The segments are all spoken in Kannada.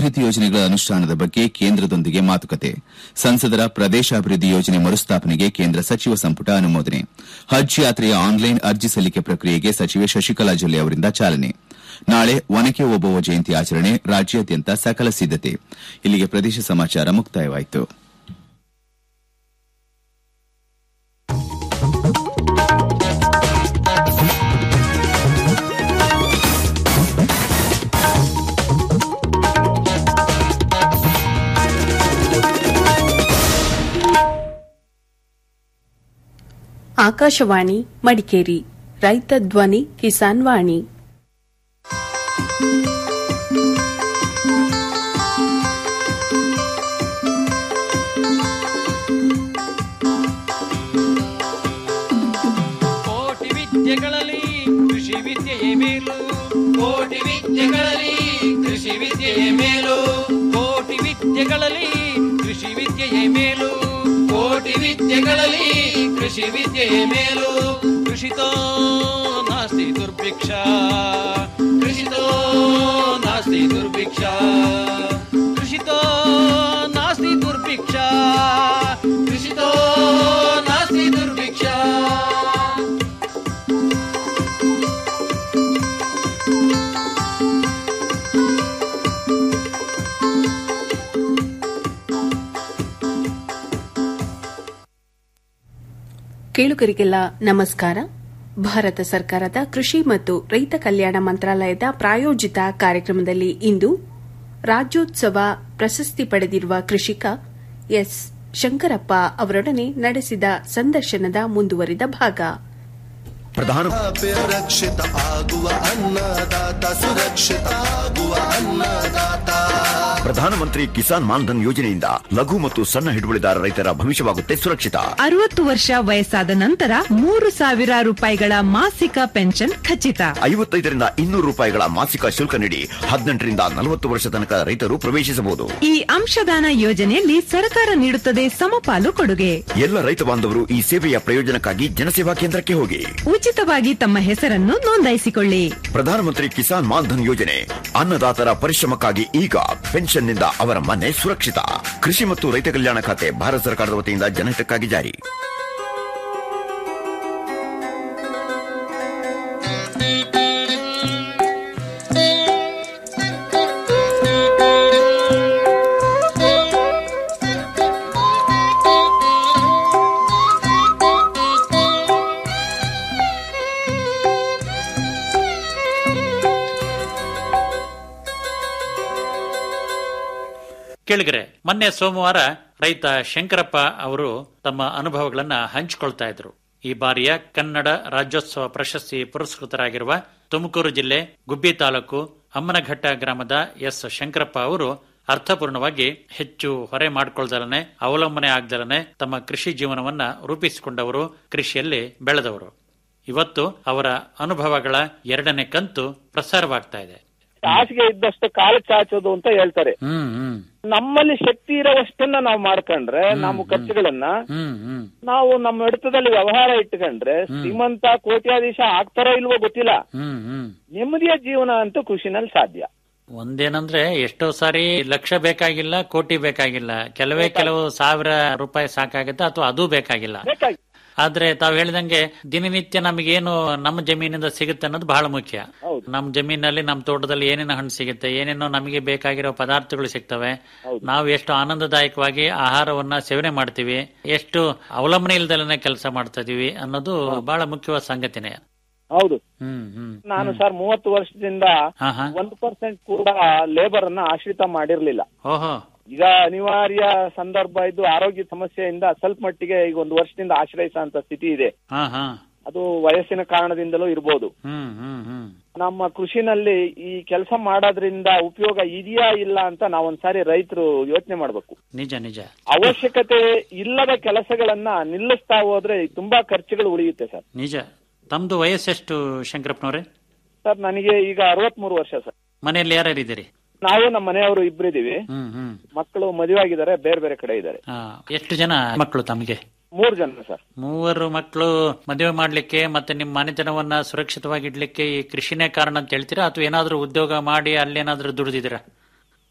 ಅಭಿವೃದ್ಧಿ ಯೋಜನೆಗಳ ಅನುಷ್ಠಾನದ ಬಗ್ಗೆ ಕೇಂದ್ರದೊಂದಿಗೆ ಮಾತುಕತೆ ಸಂಸದರ ಪ್ರದೇಶಾಭಿವೃದ್ಧಿ ಯೋಜನೆ ಮರುಸ್ಥಾಪನೆಗೆ ಕೇಂದ್ರ ಸಚಿವ ಸಂಪುಟ ಅನುಮೋದನೆ ಹಜ್ ಯಾತ್ರೆಯ ಆನ್ಲೈನ್ ಅರ್ಜಿ ಸಲ್ಲಿಕೆ ಪ್ರಕ್ರಿಯೆಗೆ ಸಚಿವೆ ಶಶಿಕಲಾ ಜೊಲ್ಲೆ ಅವರಿಂದ ಚಾಲನೆ ನಾಳೆ ಒನಕೆ ಓಬವ್ವ ಜಯಂತಿ ಆಚರಣೆ ರಾಜ್ಯಾದ್ಯಂತ ಸಕಲ ಸಿದ್ದತೆ ಇಲ್ಲಿಗೆ ಪ್ರದೇಶ ಸಮಾಚಾರ ಮುಕ್ತಾಯವಾಯಿತು ಆಕಾಶವಾಣಿ ಮಡಿಕೇರಿ ರೈತ ಧ್ವನಿ ಕಿಸಾನ್ ವಾಣಿ ಕೋಟಿ ವಿದ್ಯೆಗಳಲ್ಲಿ ಕೃಷಿ ವಿದ್ಯೆಯೇ ಮೇಲು ಕೋಟಿ ವಿದ್ಯೆಗಳಲ್ಲಿ ಕೃಷಿ ವಿದ್ಯೆಯೇ ಮೇಲು ಕೋಟಿ ವಿದ್ಯೆಗಳಲ್ಲಿ ಕೃಷಿ ವಿದ್ಯೆಯೇ ಮೇಲು ಕೋಟಿ ವಿದ್ಯೆಗಳಲ್ಲಿ ಕೃಷಿ ವಿದ್ಯೆಯೇ ಮೇಲು ಕೃಷಿತೋ ನಾಸ್ತಿ ದುರ್ಭಿಕ್ಷ ಕೃಷಿತೋ ನಾಸ್ತಿ ದುರ್ಭಿಕ್ಷ ಕೃಷಿತೋ ನಾಸ್ತಿ ದುರ್ಭಿಕ್ಷ ಕೃಷಿತೋ ನಾಸ್ತಿ ದುರ್ಭಿಕ್ಷ ಕೇಳುಗರಿಗೆಲ್ಲ ನಮಸ್ಕಾರ ಭಾರತ ಸರ್ಕಾರದ ಕೃಷಿ ಮತ್ತು ರೈತ ಕಲ್ಯಾಣ ಮಂತ್ರಾಲಯದ ಪ್ರಾಯೋಜಿತ ಕಾರ್ಯಕ್ರಮದಲ್ಲಿ ಇಂದು ರಾಜ್ಯೋತ್ಸವ ಪ್ರಶಸ್ತಿ ಪಡೆದಿರುವ ಕೃಷಿಕ ಎಸ್ ಶಂಕರಪ್ಪ ಅವರೊಡನೆ ನಡೆಸಿದ ಸಂದರ್ಶನದ ಮುಂದುವರಿದ ಭಾಗ ಪ್ರಧಾನ ರಕ್ಷಿತ ಆಗುವ ಅನ್ನದಾತ ಸುರಕ್ಷಿತ ಆಗುವ ಅನ್ನದಾತ ಪ್ರಧಾನಮಂತ್ರಿ ಕಿಸಾನ್ ಮಾನ್ಧನ್ ಯೋಜನೆಯಿಂದ ಲಘು ಮತ್ತು ಸಣ್ಣ ಹಿಡುವಳಿದಾರ ರೈತರ ಭವಿಷ್ಯವಾಗುತ್ತೆ ಸುರಕ್ಷಿತ ಅರವತ್ತು ವರ್ಷ ವಯಸ್ಸಾದ ನಂತರ ಮೂರು ಸಾವಿರ ರೂಪಾಯಿಗಳ ಮಾಸಿಕ ಪೆನ್ಷನ್ ಖಚಿತ ಐವತ್ತೈದರಿಂದ ಇನ್ನೂರು ರೂಪಾಯಿಗಳ ಮಾಸಿಕ ಶುಲ್ಕ ನೀಡಿ ಹದಿನೆಂಟರಿಂದ ನಲವತ್ತು ವರ್ಷ ತನಕ ರೈತರು ಪ್ರವೇಶಿಸಬಹುದು ಈ ಅಂಶದಾನ ಯೋಜನೆಯಲ್ಲಿ ಸರ್ಕಾರ ನೀಡುತ್ತದೆ ಸಮಪಾಲು ಕೊಡುಗೆ ಎಲ್ಲ ರೈತ ಬಾಂಧವರು ಈ ಸೇವೆಯ ಪ್ರಯೋಜನಕ್ಕಾಗಿ ಜನಸೇವಾ ಕೇಂದ್ರಕ್ಕೆ ಹೋಗಿ ಉಚಿತವಾಗಿ ತಮ್ಮ ಹೆಸರನ್ನು ನೋಂದಾಯಿಸಿಕೊಳ್ಳಿ ಪ್ರಧಾನಮಂತ್ರಿ ಕಿಸಾನ್ ಮಾನ್ಧನ್ ಯೋಜನೆ ಅನ್ನದಾತರ ಪರಿಶ್ರಮಕ್ಕಾಗಿ ಈಗ ಪೆನ್ಷನ್ನಿಂದ ಅವರ ಮನೆ ಸುರಕ್ಷಿತ ಕೃಷಿ ಮತ್ತು ರೈತ ಕಲ್ಯಾಣ ಖಾತೆ ಭಾರತ ಸರ್ಕಾರದ ವತಿಯಿಂದ ಜನಹಿತಕ್ಕಾಗಿ ಜಾರಿ ಕೇಳಿಗರೆ ಮೊನ್ನೆ ಸೋಮವಾರ ರೈತ ಶಂಕರಪ್ಪ ಅವರು ತಮ್ಮ ಅನುಭವಗಳನ್ನ ಹಂಚಿಕೊಳ್ತಾ ಇದ್ರು ಈ ಬಾರಿಯ ಕನ್ನಡ ರಾಜ್ಯೋತ್ಸವ ಪ್ರಶಸ್ತಿ ಪುರಸ್ಕೃತರಾಗಿರುವ ತುಮಕೂರು ಜಿಲ್ಲೆ ಗುಬ್ಬಿ ತಾಲೂಕು ಅಮ್ಮನಘಟ್ಟ ಗ್ರಾಮದ ಎಸ್ ಶಂಕರಪ್ಪ ಅವರು ಅರ್ಥಪೂರ್ಣವಾಗಿ ಹೆಚ್ಚು ಹೊರೆ ಮಾಡಿಕೊಳ್ದಲನೆ ಅವಲಂಬನೆ ಆಗ್ದಲನೆ ತಮ್ಮ ಕೃಷಿ ಜೀವನವನ್ನ ರೂಪಿಸಿಕೊಂಡವರು ಕೃಷಿಯಲ್ಲಿ ಬೆಳೆದವರು ಇವತ್ತು ಅವರ ಅನುಭವಗಳ ಎರಡನೇ ಕಂತು ಪ್ರಸಾರವಾಗ್ತಾ ಇದೆ ಹಾಸಿಗೆ ಇದ್ದಷ್ಟು ಕಾಲು ಚಾಚೋದು ಅಂತ ಹೇಳ್ತಾರೆ ಹ್ಮ್ ಹ್ಮ್ ನಮ್ಮಲ್ಲಿ ಶಕ್ತಿ ಇರೋವಷ್ಟನ್ನ ನಾವು ಮಾಡ್ಕೊಂಡ್ರೆ ನಮ್ಮ ಖರ್ಚುಗಳನ್ನ ಹ್ಮ್ ಹ್ಮ್ ನಾವು ನಮ್ಮ ಹಿಡಿತದಲ್ಲಿ ವ್ಯವಹಾರ ಇಟ್ಕೊಂಡ್ರೆ ಶ್ರೀಮಂತ ಕೋಟ್ಯಾಧೀಶ ಆಗ್ತಾರೋ ಇಲ್ವೋ ಗೊತ್ತಿಲ್ಲ ಹ್ಮ್ ಹ್ಮ್ ನೆಮ್ಮದಿಯ ಜೀವನ ಅಂತೂ ಕೃಷಿನಲ್ಲಿ ಸಾಧ್ಯ ಒಂದೇನಂದ್ರೆ ಎಷ್ಟೋ ಸಾರಿ ಲಕ್ಷ ಬೇಕಾಗಿಲ್ಲ ಕೋಟಿ ಬೇಕಾಗಿಲ್ಲ ಕೆಲವೇ ಕೆಲವು ಸಾವಿರ ರೂಪಾಯಿ ಸಾಕಾಗುತ್ತೆ ಅಥವಾ ಅದು ಬೇಕಾಗಿಲ್ಲ ಬೇಕಾಗಿ ಆದ್ರೆ ತಾವು ಹೇಳಿದಂಗೆ ದಿನನಿತ್ಯ ನಮಗೇನು ನಮ್ಮ ಜಮೀನಿಂದ ಸಿಗುತ್ತೆ ಅನ್ನೋದು ಬಹಳ ಮುಖ್ಯ ಹೌದು. ನಮ್ಮ ಜಮೀನಲ್ಲಿ ನಮ್ಮ ತೋಟದಲ್ಲಿ ಏನೇನೋ ಹಣ್ಣು ಸಿಗುತ್ತೆ ಏನೇನೋ ನಮಗೆ ಬೇಕಾಗಿರೋ ಪದಾರ್ಥಗಳು ಸಿಗ್ತವೆ ನಾವು ಎಷ್ಟು ಆನಂದದಾಯಕವಾಗಿ ಆಹಾರವನ್ನ ಸೇವನೆ ಮಾಡ್ತೀವಿ ಎಷ್ಟು ಅವಲಂಬನೆ ಇಲ್ದಲೇ ಕೆಲಸ ಮಾಡ್ತಾ ಇದೀವಿ ಅನ್ನೋದು ಬಹಳ ಮುಖ್ಯವಾದ ಸಂಗತಿನೇ ಹೌದು ಹ್ಮ್ ಹ್ಮ್ ನಾನು ಸರ್ ಮೂವತ್ತು ವರ್ಷದಿಂದ ಹಾ ಹಾ ಒಂದು ಪರ್ಸೆಂಟ್ ಕೂಡ ಲೇಬರ್ ಅನ್ನ ಆಶ್ರಿತ ಮಾಡಿರ್ಲಿಲ್ಲ ಓಹೋ ಈಗ ಅನಿವಾರ್ಯ ಸಂದರ್ಭ ಇದ್ದು ಆರೋಗ್ಯ ಸಮಸ್ಯೆಯಿಂದ ಸ್ವಲ್ಪ ಮಟ್ಟಿಗೆ ಈಗ ಒಂದು ವರ್ಷದಿಂದ ಆಶ್ರಯಿಸುವಂತ ಸ್ಥಿತಿ ಇದೆ ಹಾ ಹಾ ಅದು ವಯಸ್ಸಿನ ಕಾರಣದಿಂದಲೂ ಇರ್ಬೋದು ಹ್ಮ್ ಹ್ಮ್ ಹ್ಮ್ ನಮ್ಮ ಕೃಷಿನಲ್ಲಿ ಈ ಕೆಲಸ ಮಾಡೋದ್ರಿಂದ ಉಪಯೋಗ ಇದೆಯಾ ಇಲ್ಲ ಅಂತ ನಾವೊಂದ್ಸಾರಿ ರೈತರು ಯೋಚನೆ ಮಾಡ್ಬೇಕು ನಿಜ ನಿಜ ಅವಶ್ಯಕತೆ ಇಲ್ಲದ ಕೆಲಸಗಳನ್ನ ನಿಲ್ಲಿಸ್ತಾ ಹೋದ್ರೆ ತುಂಬಾ ಖರ್ಚುಗಳು ಉಳಿಯುತ್ತೆ ಸರ್ ನಿಜ ತಮ್ದು ವಯಸ್ಸೆಷ್ಟು ಶಂಕರಪ್ಪನವ್ರೆ ಸರ್ ನನಗೆ ಈಗ ಅರವತ್ಮೂರು ವರ್ಷ ಸರ್ ಮನೆಯಲ್ಲಿ ಯಾರ್ಯಾರಿದ್ದೀರಿ ನಾವು ನಮ್ಮ ಮನೆಯವರು ಇಬ್ಬರಿದೀವಿ ಹ್ಮ್ ಹ್ಮ್ ಮಕ್ಕಳು ಮದುವೆ ಆಗಿದ್ದಾರೆ ಬೇರೆ ಬೇರೆ ಕಡೆ ಇದ್ದಾರೆ ಆ, ಎಷ್ಟು ಜನ ಮಕ್ಕಳು ತಮಗೆ ಮೂರು ಜನ ಸರ್ ಮೂವರು ಮಕ್ಕಳು ಮದುವೆ ಮಾಡ್ಲಿಕ್ಕೆ ಮತ್ತೆ ನಿಮ್ಮ ಮನೆತನವನ್ನ ಸುರಕ್ಷಿತವಾಗಿ ಇಡ್ಲಿಕ್ಕೆ ಈ ಕೃಷಿನೇ ಕಾರಣ ಅಂತ ಹೇಳ್ತೀರಾ ಅಥವಾ ಏನಾದ್ರೂ ಉದ್ಯೋಗ ಮಾಡಿ ಅಲ್ಲೇನಾದ್ರೂ ದುಡಿದಿದ್ದೀರಾ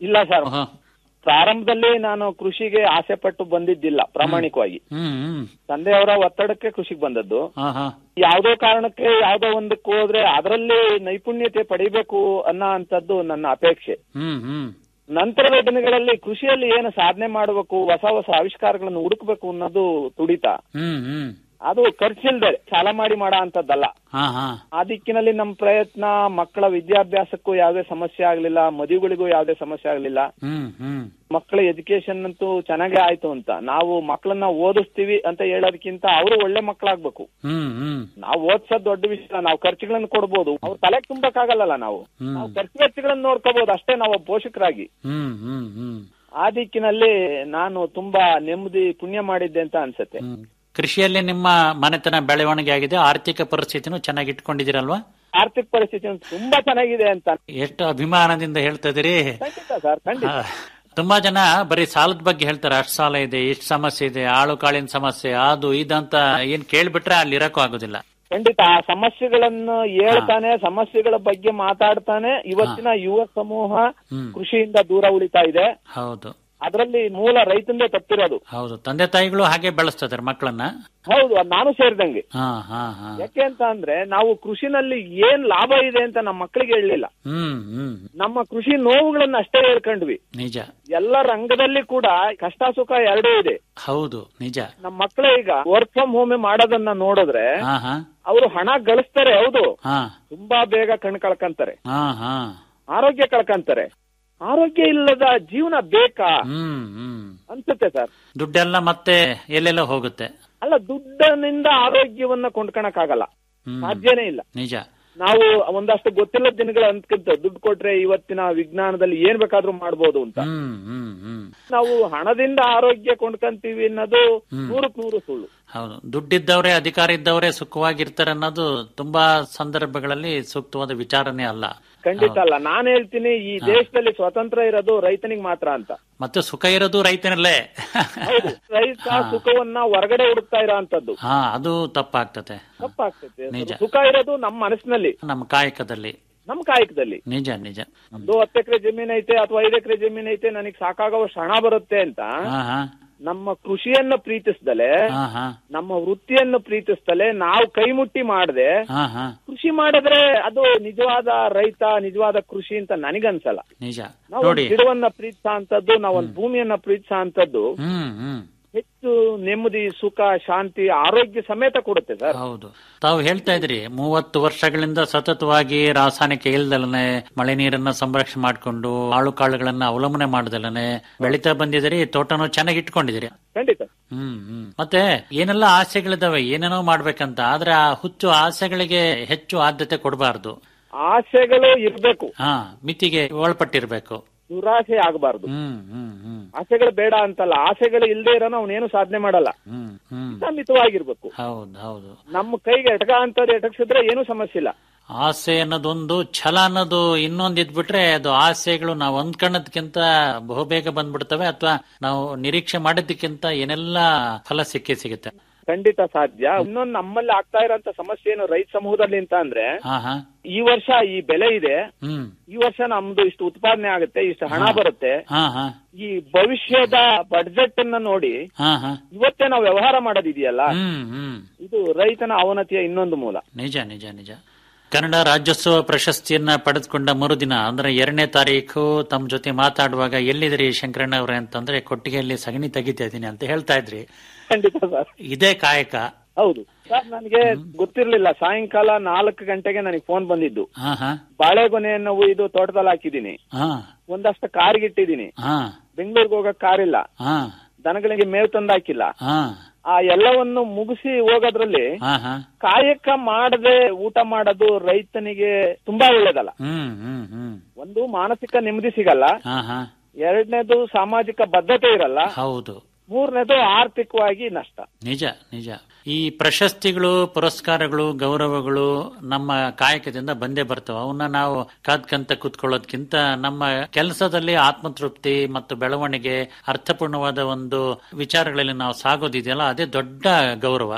ಇಲ್ಲ ಸರ್ ಹ. ಪ್ರಾರಂಭದಲ್ಲಿ ನಾನು ಕೃಷಿಗೆ ಆಸೆ ಪಟ್ಟು ಬಂದಿದ್ದಿಲ್ಲ ಪ್ರಾಮಾಣಿಕವಾಗಿ ಹ್ಮ್ ಹ್ಮ್ ತಂದೆಯವರ ಒತ್ತಡಕ್ಕೆ ಕೃಷಿಗೆ ಬಂದದ್ದು ಹಾ ಹಾ ಯಾವುದೋ ಕಾರಣಕ್ಕೆ ಯಾವುದೋ ಒಂದಕ್ಕೆ ಹೋದ್ರೆ ಅದರಲ್ಲಿ ನೈಪುಣ್ಯತೆ ಪಡಿಬೇಕು ಅನ್ನೋ ಅಂತದ್ದು ನನ್ನ ಅಪೇಕ್ಷೆ ಹ್ಮ್ ಹ್ಮ್ ನಂತರದ ದಿನಗಳಲ್ಲಿ ಕೃಷಿಯಲ್ಲಿ ಏನು ಸಾಧನೆ ಮಾಡಬೇಕು ಹೊಸ ಹೊಸ ಆವಿಷ್ಕಾರಗಳನ್ನು ಹುಡುಕ್ಬೇಕು ಅನ್ನೋದು ತುಡಿತ ಹ್ಮ್ ಹ್ಮ್ ಅದು ಖರ್ಚಿಲ್ದೆ ಸಾಲ ಮಾಡಿ ಮಾಡೋ ಅಂತದ್ದಲ್ಲ ಹಾ ಹಾ ಆ ದಿಕ್ಕಿನಲ್ಲಿ ನಮ್ಮ ಪ್ರಯತ್ನ ಮಕ್ಕಳ ವಿದ್ಯಾಭ್ಯಾಸಕ್ಕೂ ಯಾವುದೇ ಸಮಸ್ಯೆ ಆಗ್ಲಿಲ್ಲ ಮದುವೆಗಳಿಗೂ ಯಾವುದೇ ಸಮಸ್ಯೆ ಆಗ್ಲಿಲ್ಲ ಹ್ಮ್ ಹ್ಮ್ ಮಕ್ಕಳ ಎಜುಕೇಶನ್ ಅಂತೂ ಚೆನ್ನಾಗೇ ಆಯ್ತು ಅಂತ ನಾವು ಮಕ್ಕಳನ್ನ ಓದಿಸ್ತೀವಿ ಅಂತ ಹೇಳೋದಕ್ಕಿಂತ ಅವರು ಒಳ್ಳೆ ಮಕ್ಕಳಾಗ್ಬೇಕು ಹ್ಮ್ ಹ್ಮ್ ನಾವು ಓದ್ಸೋದ್ ದೊಡ್ಡ ವಿಷಯ ನಾವು ಖರ್ಚುಗಳನ್ನು ಕೊಡ್ಬೋದು ಅವ್ರ ತಲೆ ತುಂಬಕ್ಕಾಗಲ್ಲ ನಾವು ಹ್ಮ್. ನಾವು ಖರ್ಚು ವೆಚ್ಚಗಳನ್ನ ನೋಡ್ಕೋಬಹುದು ಅಷ್ಟೇ ನಾವು ಒಬ್ಬ ಪೋಷಕರಾಗಿ ಹ್ಮ್ ಹ್ಮ್ ಹ್ಮ್ ಆ ದಿಕ್ಕಿನಲ್ಲಿ ನಾನು ತುಂಬಾ ನೆಮ್ಮದಿ ಪುಣ್ಯ ಮಾಡಿದ್ದೆ ಅಂತ ಅನ್ಸುತ್ತೆ ಹ್ಮ್. ಕೃಷಿಯಲ್ಲಿ ನಿಮ್ಮ ಮನೆತನ ಬೆಳವಣಿಗೆ ಆಗಿದೆ ಆರ್ಥಿಕ ಪರಿಸ್ಥಿತಿನೂ ಚೆನ್ನಾಗಿ ಇಟ್ಕೊಂಡಿದ್ದೀರಲ್ವಾ ಆರ್ಥಿಕ ಪರಿಸ್ಥಿತಿ ಅಂತೂ ತುಂಬಾ ಚೆನ್ನಾಗಿದೆ ಅಂತ ಎಷ್ಟು ಅಭಿಮಾನದಿಂದ ಹೇಳ್ತಾ ಇದೀರಿ ಖಂಡಿತ ಸರ್ ಖಂಡಿತ ಹಾ. ತುಂಬಾ ಜನ ಬರೀ ಸಾಲದ ಬಗ್ಗೆ ಹೇಳ್ತಾರೆ ಅಷ್ಟು ಸಾಲ ಇದೆ ಇಷ್ಟು ಸಮಸ್ಯೆ ಇದೆ ಆಳು ಕಾಳಿನ ಸಮಸ್ಯೆ ಅದು ಇದಂತ ಏನ್ ಕೇಳ್ಬಿಟ್ರೆ ಅಲ್ಲಿ ಇರಕ್ಕೂ ಆಗೋದಿಲ್ಲ ಖಂಡಿತ ಆ ಸಮಸ್ಯೆಗಳನ್ನು ಹೇಳ್ತಾನೆ ಸಮಸ್ಯೆಗಳ ಬಗ್ಗೆ ಮಾತಾಡ್ತಾನೆ ಇವತ್ತಿನ ಯುವ ಸಮೂಹ ಹ್ಮ್. ಕೃಷಿಯಿಂದ ದೂರ ಉಳಿತಾ ಇದೆ ಹೌದು ಅದರಲ್ಲಿ ಮೂಲ ರೈತಂದೇ ತಪ್ಪಿರೋದು ಹೌದು ತಂದೆ ತಾಯಿಗಳು ಹಾಗೆ ಬೆಳೆಸ್ತಿದ್ದಾರೆ ಮಕ್ಕಳನ್ನ ಹೌದು ಅದ್ ನಾನು ಸೇರಿದಂಗೆ ಹಾ ಹಾ ಹಾ ಯಾಕೆ ಅಂತ ಅಂದ್ರೆ ನಾವು ಕೃಷಿನಲ್ಲಿ ಏನ್ ಲಾಭ ಇದೆ ಅಂತ ನಮ್ಮ ಮಕ್ಕಳಿಗೆ ಹೇಳಲಿಲ್ಲ ಹ್ಮ್ ಹ್ಮ್ ನಮ್ಮ ಕೃಷಿ ನೋವುಗಳನ್ನ ಅಷ್ಟೇ ಹೇಳ್ಕೊಂಡ್ವಿ ನಿಜ ಎಲ್ಲ ರಂಗದಲ್ಲಿ ಕೂಡ ಕಷ್ಟ ಸುಖ ಎರಡೂ ಇದೆ ಹೌದು ನಿಜ ನಮ್ಮ ಮಕ್ಕಳು ಈಗ ವರ್ಕ್ ಫ್ರಮ್ ಹೋಮ್ ಮಾಡೋದನ್ನ ನೋಡಿದ್ರೆ ಹಾ ಹಾ ಅವರು ಹಣ ಗಳಿಸ್ತಾರೆ ಹೌದು ಹಾ ತುಂಬಾ ಬೇಗ ಕಣ್ ಕಳ್ಕಂತಾರೆ ಹಾ ಹಾ ಆರೋಗ್ಯ ಕಳ್ಕಂತಾರೆ ಆರೋಗ್ಯ ಇಲ್ಲದ ಜೀವನ ಬೇಕಾ ಹ್ಮ್ ಹ್ಮ್ ಅನ್ಸುತ್ತೆ ಸರ್ ದುಡ್ಡೆಲ್ಲ ಮತ್ತೆ ಎಲ್ಲೆಲ್ಲ ಹೋಗುತ್ತೆ ಅಲ್ಲ ದುಡ್ಡನಿಂದ ಆರೋಗ್ಯವನ್ನ ಕೊಂಡ್ಕೊಳಕ್ಕಾಗಲ್ಲ ಹ್ಮ್ ಸಾಧ್ಯನೇ ಇಲ್ಲ ನಿಜ ನಾವು ಒಂದಷ್ಟು ಗೊತ್ತಿಲ್ಲ ದಿನಗಳ ಅಂದ್ಕೊಂತ ದುಡ್ಡು ಕೊಟ್ರೆ ಇವತ್ತಿನ ವಿಜ್ಞಾನದಲ್ಲಿ ಏನ್ ಬೇಕಾದ್ರೂ ಮಾಡ್ಬೋದು ಅಂತ ಹ್ಮ್ ಹ್ಮ್ ಹ್ಮ್ ನಾವು ಹಣದಿಂದ ಆರೋಗ್ಯ ಕೊಂಡ್ಕಂತೀವಿ ಅನ್ನೋದು ಹ್ಮ್. ನೂರಕ್ ನೂರು ಸುಳ್ಳು ಹೌದು ದುಡ್ಡಿದ್ದವರೇ ಅಧಿಕಾರ ಇದ್ದವರೇ ಸುಖವಾಗಿರ್ತಾರೆ ಅನ್ನೋದು ತುಂಬಾ ಸಂದರ್ಭಗಳಲ್ಲಿ ಸೂಕ್ತವಾದ ವಿಚಾರನೇ ಅಲ್ಲ ಖಂಡಿತ ಅಲ್ಲ ನಾನ್ ಹೇಳ್ತೀನಿ ಈ ದೇಶದಲ್ಲಿ ಸ್ವತಂತ್ರ ಇರೋದು ರೈತನಿಗೆ ಮಾತ್ರ ಅಂತ ಮತ್ತೆ ಸುಖ ಇರೋದು ರೈತನಲ್ಲೇ ಹೌದು ರೈತ ಸುಖವನ್ನ ಹೊರಗಡೆ ಹುಡುಕ್ತಾ ಇರೋ ಅಂತದ್ದು ಹಾ ಅದು ತಪ್ಪಾಗ್ತದೆ ತಪ್ಪಾಗ್ತೈತೆ ನಿಜ. ಸುಖ ಇರೋದು ನಮ್ಮ ಮನಸ್ಸಿನಲ್ಲಿ ನಮ್ಮ ಕಾಯಕದಲ್ಲಿ ನಮ್ಮ ಕಾಯಕದಲ್ಲಿ ನಿಜ ನಿಜ ಒಂದು ಹತ್ತು ಎಕರೆ ಜಮೀನ್ ಐತೆ ಅಥವಾ ಐದು ಎಕರೆ ಜಮೀನ್ ಐತೆ ನನಗೆ ಸಾಕಾಗುವಷ್ಟು ಹಣ ಬರುತ್ತೆ ಅಂತ ಹಾ ಹಾ ನಮ್ಮ ಕೃಷಿಯನ್ನ ಪ್ರೀತಿಸ್ದಲೆ ಹಾ ಹಾ ನಮ್ಮ ವೃತ್ತಿಯನ್ನು ಪ್ರೀತಿಸ್ದಲೆ ನಾವು ಕೈ ಮುಟ್ಟಿ ಮಾಡದೆ ಹಾ ಹಾ ಕೃಷಿ ಮಾಡಿದ್ರೆ ಅದು ನಿಜವಾದ ರೈತ ನಿಜವಾದ ಕೃಷಿ ಅಂತ ನನಗನ್ಸಲ್ಲ ನಿಜ ನಾವು ನೋಡಿ ಗಿಡವನ್ನ ಪ್ರೀತಿಸ ಅಂತದ್ದು ನಾವು ಒಂದು ಭೂಮಿಯನ್ನ ಪ್ರೀತಿಸ ಅಂತದ್ದು ಹ್ಮ್ ಹ್ಮ್ ಹೆಚ್ಚು ನೆಮ್ಮದಿ ಸುಖ ಶಾಂತಿ ಆರೋಗ್ಯ ಸಮೇತ ಕೊಡುತ್ತೆ ಸರ್ ಹೌದು ತಾವು ಹೇಳ್ತಾ ಇದ್ರಿ ಮೂವತ್ತು ವರ್ಷಗಳಿಂದ ಸತತವಾಗಿ ರಾಸಾಯನಿಕ ಇಲ್ದಲನೆ ಮಳೆ ನೀರನ್ನ ಸಂರಕ್ಷಣೆ ಮಾಡಿಕೊಂಡು ಆಳು ಕಾಳುಗಳನ್ನ ಅವಲಂಬನೆ ಮಾಡ್ದಲನೆ ಬೆಳಿತಾ ಬಂದಿದ್ದೀರಿ ತೋಟನೂ ಚೆನ್ನಾಗಿ ಇಟ್ಕೊಂಡಿದ್ದೀರಿ ಖಂಡಿತ ಹ್ಮ್ ಹ್ಮ್ ಮತ್ತೆ ಏನೆಲ್ಲ ಆಸೆಗಳಿದಾವೆ ಏನೇನೋ ಮಾಡ್ಬೇಕಂತ ಆದ್ರೆ ಆ ಹುಚ್ಚು ಆಸೆಗಳಿಗೆ ಹೆಚ್ಚು ಆದ್ಯತೆ ಕೊಡಬಾರ್ದು ಆಸೆಗಳು ಇರ್ಬೇಕು ಹಾ ಮಿತಿಗೆ ಒಳಪಟ್ಟಿರ್ಬೇಕು ದುರಾಸೆ ಆಗಬಾರ್ದು ಹ್ಮ್ ಹ್ಮ್ ಹ್ಮ್ ಆಸೆಗಳು ಬೇಡ ಅಂತಲ್ಲ ಆಸೆಗಳು ಇಲ್ದೇ ಇರೋನು ಅವನೇನು ಸಾಧನೆ ಮಾಡಲ್ಲ ಹ್ಮ್ ಹ್ಮ್ ಮಿತವಾಗಿರ್ಬೇಕು ಹೌದು ಹೌದು ನಮ್ಮ ಕೈಗೆ ಎಟಕ ಅಂತದ್ದು ಎಟಕ್ಸಿದ್ರೆ ಏನು ಸಮಸ್ಯೆ ಇಲ್ಲ ಆಸೆ ಅನ್ನೋದೊಂದು ಛಲ ಅನ್ನೋದು ಇನ್ನೊಂದು ಇದ್ಬಿಟ್ರೆ ಅದು ಆಸೆಗಳು ನಾವು ಅಂದ್ಕೊಳ್ಳೋದಕ್ಕಿಂತ ಬಹುಬೇಗ ಬಂದ್ಬಿಡ್ತವೆ ಅಥವಾ ನಾವು ನಿರೀಕ್ಷೆ ಮಾಡಿದ್ದಕ್ಕಿಂತ ಏನೆಲ್ಲ ಫಲ ಸಿಕ್ಕೇ ಸಿಗುತ್ತೆ ಖಂಡಿತ ಸಾಧ್ಯ ಇನ್ನೊಂದು ನಮ್ಮಲ್ಲಿ ಆಗ್ತಾ ಇರೋಂತ ಸಮಸ್ಯೆ ಏನು ರೈತ ಸಮೂಹದಲ್ಲಿ ಅಂತ ಅಂದ್ರೆ ಹಾ ಹಾ ಈ ವರ್ಷ ಈ ಬೆಲೆ ಇದೆ ಹ್ಮ್ ಈ ವರ್ಷ ನಮ್ದು ಇಷ್ಟು ಉತ್ಪಾದನೆ ಆಗುತ್ತೆ ಇಷ್ಟು ಹಣ ಬರುತ್ತೆ ಹಾ ಹಾ ಈ ಭವಿಷ್ಯದ ಬಡ್ಜೆಟ್ ಅನ್ನ ನೋಡಿ ಹಾ ಹಾ ಇವತ್ತೇ ನಾವು ವ್ಯವಹಾರ ಮಾಡೋದಿದೆಯಲ್ಲ ಹ್ಮ್ ಹ್ಮ್ ಇದು ರೈತನ ಅವನತಿಯ ಇನ್ನೊಂದು ಮೂಲ ನಿಜ ನಿಜ ನಿಜ ಕನ್ನಡ ರಾಜ್ಯೋತ್ಸವ ಪ್ರಶಸ್ತಿಯನ್ನ ಪಡೆದುಕೊಂಡ ಮರುದಿನ ಅಂದ್ರೆ ಎರಡನೇ ತಾರೀಕು ತಮ್ಮ ಜೊತೆ ಮಾತಾಡುವಾಗ ಎಲ್ಲಿದ್ರಿ ಶಂಕರಣ್ಣ ಅವ್ರೆ ಅಂತಂದ್ರೆ ಕೊಟ್ಟಿಗೆಯಲ್ಲಿ ಸಗಣಿ ತೆಗಿತಾ ಇದೀನಿ ಅಂತ ಹೇಳ್ತಾ ಇದ್ರಿ ಖಂಡಿತ ಸರ್ ಇದೇ ಕಾಯಕ ಹೌದು ಸರ್ ನನಗೆ ಗೊತ್ತಿರ್ಲಿಲ್ಲ ಸಾಯಂಕಾಲ ನಾಲ್ಕು ಗಂಟೆಗೆ ನನಗೆ ಫೋನ್ ಬಂದಿದ್ದು ಹಾ ಹಾ ಬಾಳೆಗೊನೆಯನ್ನು ಒಯ್ದು ತೋಟದಲ್ಲಿ ಹಾಕಿದೀನಿ ಹಾ ಒಂದಷ್ಟು ಕಾರ್ಗಿಟ್ಟಿದೀನಿ ಹಾ ಬೆಂಗಳೂರಿಗೆ ಹೋಗಕ್ ಕಾರಿಲ್ಲ ಹಾ ದನಗಳಿಗೆ ಮೇವು ತಂದಾಕಿಲ್ಲ ಹಾ ಆ ಎಲ್ಲವನ್ನು ಮುಗಿಸಿ ಹೋಗೋದ್ರಲ್ಲಿ ಹಾ ಹಾ ಕಾಯಕ ಮಾಡದೆ ಊಟ ಮಾಡೋದು ರೈತನಿಗೆ ತುಂಬಾ ಒಳ್ಳೇದಲ್ಲ ಹ್ಮ್ ಹ್ಮ್ ಹ್ಮ್ ಒಂದು ಮಾನಸಿಕ ನೆಮ್ಮದಿ ಸಿಗಲ್ಲ ಹಾ ಹಾ ಎರಡನೇದು ಸಾಮಾಜಿಕ ಬದ್ಧತೆ ಇರಲ್ಲ ಹೌದು ಮೂರನೇದು ಆರ್ಥಿಕವಾಗಿ ನಷ್ಟ ನಿಜ ನಿಜ ಈ ಪ್ರಶಸ್ತಿಗಳು ಪುರಸ್ಕಾರಗಳು ಗೌರವಗಳು ನಮ್ಮ ಕಾಯಕದಿಂದ ಬಂದೇ ಬರ್ತವೆ ಅವನ್ನ ನಾವು ಕಾದ್ಕಂತ ಕೂತ್ಕೊಳ್ಳೋದ್ಕಿಂತ ನಮ್ಮ ಕೆಲಸದಲ್ಲಿ ಆತ್ಮತೃಪ್ತಿ ಮತ್ತು ಬೆಳವಣಿಗೆ ಅರ್ಥಪೂರ್ಣವಾದ ಒಂದು ವಿಚಾರಗಳಲ್ಲಿ ನಾವು ಸಾಗೋದಿದೆಯಲ್ಲ ಅದೇ ದೊಡ್ಡ ಗೌರವ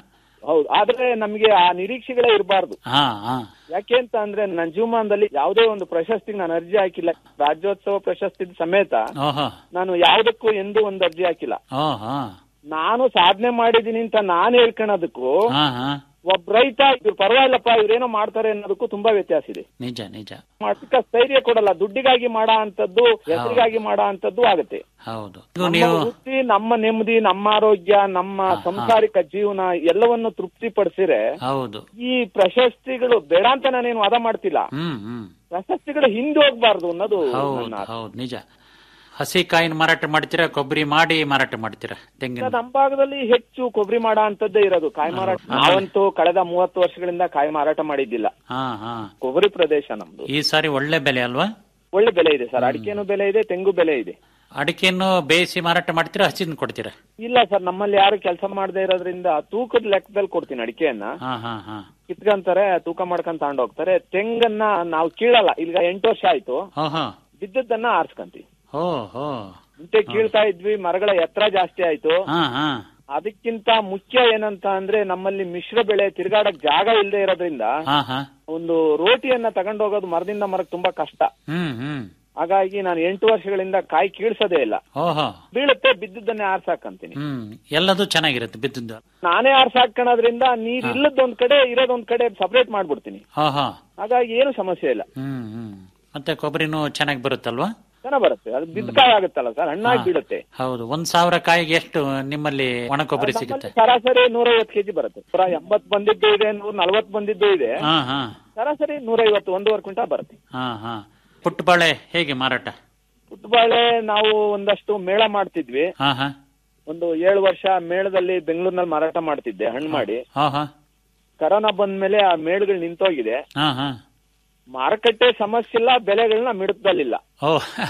ಹೌದು ಆದ್ರೆ ನಮಗೆ ಆ ನಿರೀಕ್ಷೆಗಳೇ ಇರಬಾರ್ದು ಹಾ ಹಾ ಯಾಕೆ ಅಂತ ಅಂದ್ರೆ ನನ್ನ ಜೀವಮಾನದಲ್ಲಿ ಯಾವುದೇ ಒಂದು ಪ್ರಶಸ್ತಿಗೆ ನಾನು ಅರ್ಜಿ ಹಾಕಿಲ್ಲ ರಾಜ್ಯೋತ್ಸವ ಪ್ರಶಸ್ತಿ ಸಮೇತ ಓಹೋ ನಾನು ಯಾವುದಕ್ಕೂ ಎಂದೂ ಒಂದು ಅರ್ಜಿ ಹಾಕಿಲ್ಲ ಓಹೋ ನಾನು ಸಾಧನೆ ಮಾಡಿದೀನಿ ಅಂತ ನಾನು ಹೇಳ್ಕೊಳೋದಕ್ಕೂ ಹಾ ಹಾ ಒಬ್ಬ ರೈತ ಇವ್ರು ಪರವಾಗಿಲ್ಲಪ್ಪ ಇವ್ರೇನೋ ಮಾಡ್ತಾರೆ ಅನ್ನೋದಕ್ಕೂ ತುಂಬಾ ವ್ಯತ್ಯಾಸ ಇದೆ ನಿಜ ನಿಜ ಅದಕ್ಕೆ ಸ್ಥೈರ್ಯ ಕೊಡಲ್ಲ ದುಡ್ಡಿಗಾಗಿ ಮಾಡೋ ಅಂತದ್ದು ಹೆಸರಿಗಾಗಿ ಮಾಡೋ ಅಂತದ್ದು ಆಗುತ್ತೆ ಹೌದು ಇದು ನಮ್ಮ ನೀವು ವೃತ್ತಿ ನಮ್ಮ ನೆಮ್ಮದಿ ನಮ್ಮ ಆರೋಗ್ಯ ನಮ್ಮ ಸಂಸಾರಿಕ ಜೀವನ ಎಲ್ಲವನ್ನು ತೃಪ್ತಿಪಡಿಸಿರೆ ಹೌದು ಈ ಪ್ರಶಸ್ತಿಗಳು ಬೇಡ ಅಂತ ನಾನೇನು ವಾದ ಮಾಡ್ತಿಲ್ಲ ಹ್ಮ್ ಹ್ಮ್ ಪ್ರಶಸ್ತಿಗಳು ಹಿಂದೆ ಹೋಗ್ಬಾರ್ದು ಅನ್ನೋದು ಹೌದು ನನ್ನ ಆಸೆ. ಹೌದು ನಿಜ ಹಸಿ ಕಾಯಿನ ಮಾರಾಟ ಮಾಡ್ತೀರಾ ಕೊಬ್ಬರಿ ಮಾಡಿ ಮಾರಾಟ ಮಾಡ್ತೀರಾ ತೆಂಗಿನ ನಮ್ಮ ಭಾಗದಲ್ಲಿ ಹೆಚ್ಚು ಕೊಬ್ಬರಿ ಮಾಡೋ ಅಂತದ್ದೇ ಇರೋದು ಕಾಯಿ ಮಾರಾಟ ನಾವಂತೂ ಕಳೆದ ಮೂವತ್ತು ವರ್ಷಗಳಿಂದ ಕಾಯಿ ಮಾರಾಟ ಮಾಡಿದ್ದಿಲ್ಲ ಹಾ ಹಾ ಕೊಬ್ಬರಿ ಪ್ರದೇಶ ನಮ್ದು ಈ ಸಾರಿ ಒಳ್ಳೆ ಬೆಲೆ ಅಲ್ವಾ ಒಳ್ಳೆ ಬೆಲೆ ಇದೆ ಸರ್ ಅಡಿಕೆನೂ ಬೆಲೆ ಇದೆ ತೆಂಗು ಬೆಲೆ ಇದೆ ಅಡಿಕೆಯನ್ನು ಬೇಯಿಸಿ ಮಾರಾಟ ಮಾಡ್ತೀರಾ ಹಸಿನ ಕೊಡ್ತೀರಾ ಇಲ್ಲ ಸರ್ ನಮ್ಮಲ್ಲಿ ಯಾರು ಕೆಲಸ ಮಾಡದೇ ಇರೋದ್ರಿಂದ ತೂಕದ ಲೆಕ್ಕದಲ್ಲಿ ಕೊಡ್ತೀನಿ ಅಡಿಕೆಯನ್ನ ಹಾ ಹಾ ಹಾ ಕಿತ್ಕೊಂತಾರೆ ತೂಕ ಮಾಡ್ಕೊಂಡ್ ತಗೊಂಡ್ ಹೋಗ್ತಾರೆ ತೆಂಗನ್ನ ನಾವು ಕೀಳಲ್ಲ ಈಗ ಎಂಟು ವರ್ಷ ಆಯ್ತು ಹೋ ಹೋ ಬಿದ್ದದ್ದನ್ನ ಆರಿಸ್ಕೊಂತೀವಿ ಹೋ ಹೋ ಮುಂಚೆ ಕೀಳ್ತಾ ಇದ್ವಿ ಮರಗಳ ಎತ್ತರ ಜಾಸ್ತಿ ಆಯ್ತು ಹಾ ಹಾ ಅದಕ್ಕಿಂತ ಮುಖ್ಯ ಏನಂತ ಅಂದ್ರೆ ನಮ್ಮಲ್ಲಿ ಮಿಶ್ರ ಬೆಳೆ ತಿರ್ಗಾಡಕ್ ಜಾಗ ಇಲ್ಲದೆ ಇರೋದ್ರಿಂದ ಹಾ ಹಾ ಒಂದು ರೋಟಿಯನ್ನ ತಗೊಂಡೋಗೋದು ಮರದಿಂದ ಮರಕ್ಕೆ ತುಂಬಾ ಕಷ್ಟ ಹ್ಮ್ ಹ್ಮ್ ಹಾಗಾಗಿ ನಾನು ಎಂಟು ವರ್ಷಗಳಿಂದ ಕಾಯಿ ಕೀಳ್ಸೋದೇ ಇಲ್ಲ ಓಹೋ ಬೀಳುತ್ತೆ ಬಿದ್ದದ್ದನ್ನೇ ಆರ್ಸಾಕಂತೀನಿ ಹ್ಮ್ ಎಲ್ಲದೂ ಚೆನ್ನಾಗಿರುತ್ತೆ ಬಿದ್ದದ್ದು ನಾನೇ ಆರ್ಸಾಕಣೋದ್ರಿಂದ ನೀರ್ ಇಲ್ಲದೊಂದ್ ಕಡೆ ಇರೋದೊಂದ್ ಕಡೆ ಸಪರೇಟ್ ಮಾಡ್ಬಿಡ್ತೀನಿ ಹಾ ಹಾ ಹಾಗಾಗಿ ಏನು ಸಮಸ್ಯೆ ಇಲ್ಲ ಹ್ಮ್ ಹ್ಮ್ ಮತ್ತೆ ಕೊಬ್ಬರಿನೂ ಚೆನ್ನಾಗಿ ಬರುತ್ತಲ್ವಾ ಚೆನ್ನಾಗ್ ಬರುತ್ತೆ ಅದು ಬಿದ್ದಕಾಯಿ ಆಗುತ್ತಲ್ಲ ಸರ್ ಹಣ್ಣಾಗಿ ಬೀಳುತ್ತೆ ಹೌದು ಒಂದ್ ಸಾವಿರ ಕಾಯಿಗೆ ಎಷ್ಟು ನಿಮ್ಮಲ್ಲಿ ಒಣ ಕೊಬ್ಬರಿ ಸಿಗುತ್ತೆ ಸರಾಸರಿ ನೂರೈವತ್ತು ಕೆಜಿ ಬರುತ್ತೆ ನೂರ ಎಂಬತ್ ಬಂದಿದ್ದು ಇದೆ ನೂರ ನಲ್ವತ್ ಬಂದಿದ್ದು ಇದೆ ಹಾ ಹಾ ಸರಾಸರಿ ನೂರೈವತ್ತು ಒಂದೂವರೆ ಕ್ವಿಂಟಲ್ ಬರುತ್ತೆ ಹಾ ಹಾ ಪುಟ್ಟಬಾಳೆ ಹೇಗೆ ಮಾರಾಟ ಪುಟ್ಟಬಾಳೆ ನಾವು ಒಂದಷ್ಟು ಮೇಳ ಮಾಡ್ತಿದ್ವಿ ಹಾ ಹಾ ಒಂದು ಏಳು ವರ್ಷ ಮೇಳದಲ್ಲಿ ಬೆಂಗಳೂರಿನಲ್ಲಿ ಮಾರಾಟ ಮಾಡ್ತಿದ್ದೆ ಹಣ್ಣು ಮಾಡಿ ಹಾ ಹಾ ಕರೋನಾ ಬಂದ್ಮೇಲೆ ಆ ಮೇಳಗಳು ನಿಂತೋಗಿದೆ ಹಾ ಹಾ ಮಾರುಕಟ್ಟೆ ಸಮಸ್ಯೆ ಇಲ್ಲ ಬೆಲೆಗಳನ್ನ ಮಿಡುತ್ತಲಿಲ್ಲ ಓ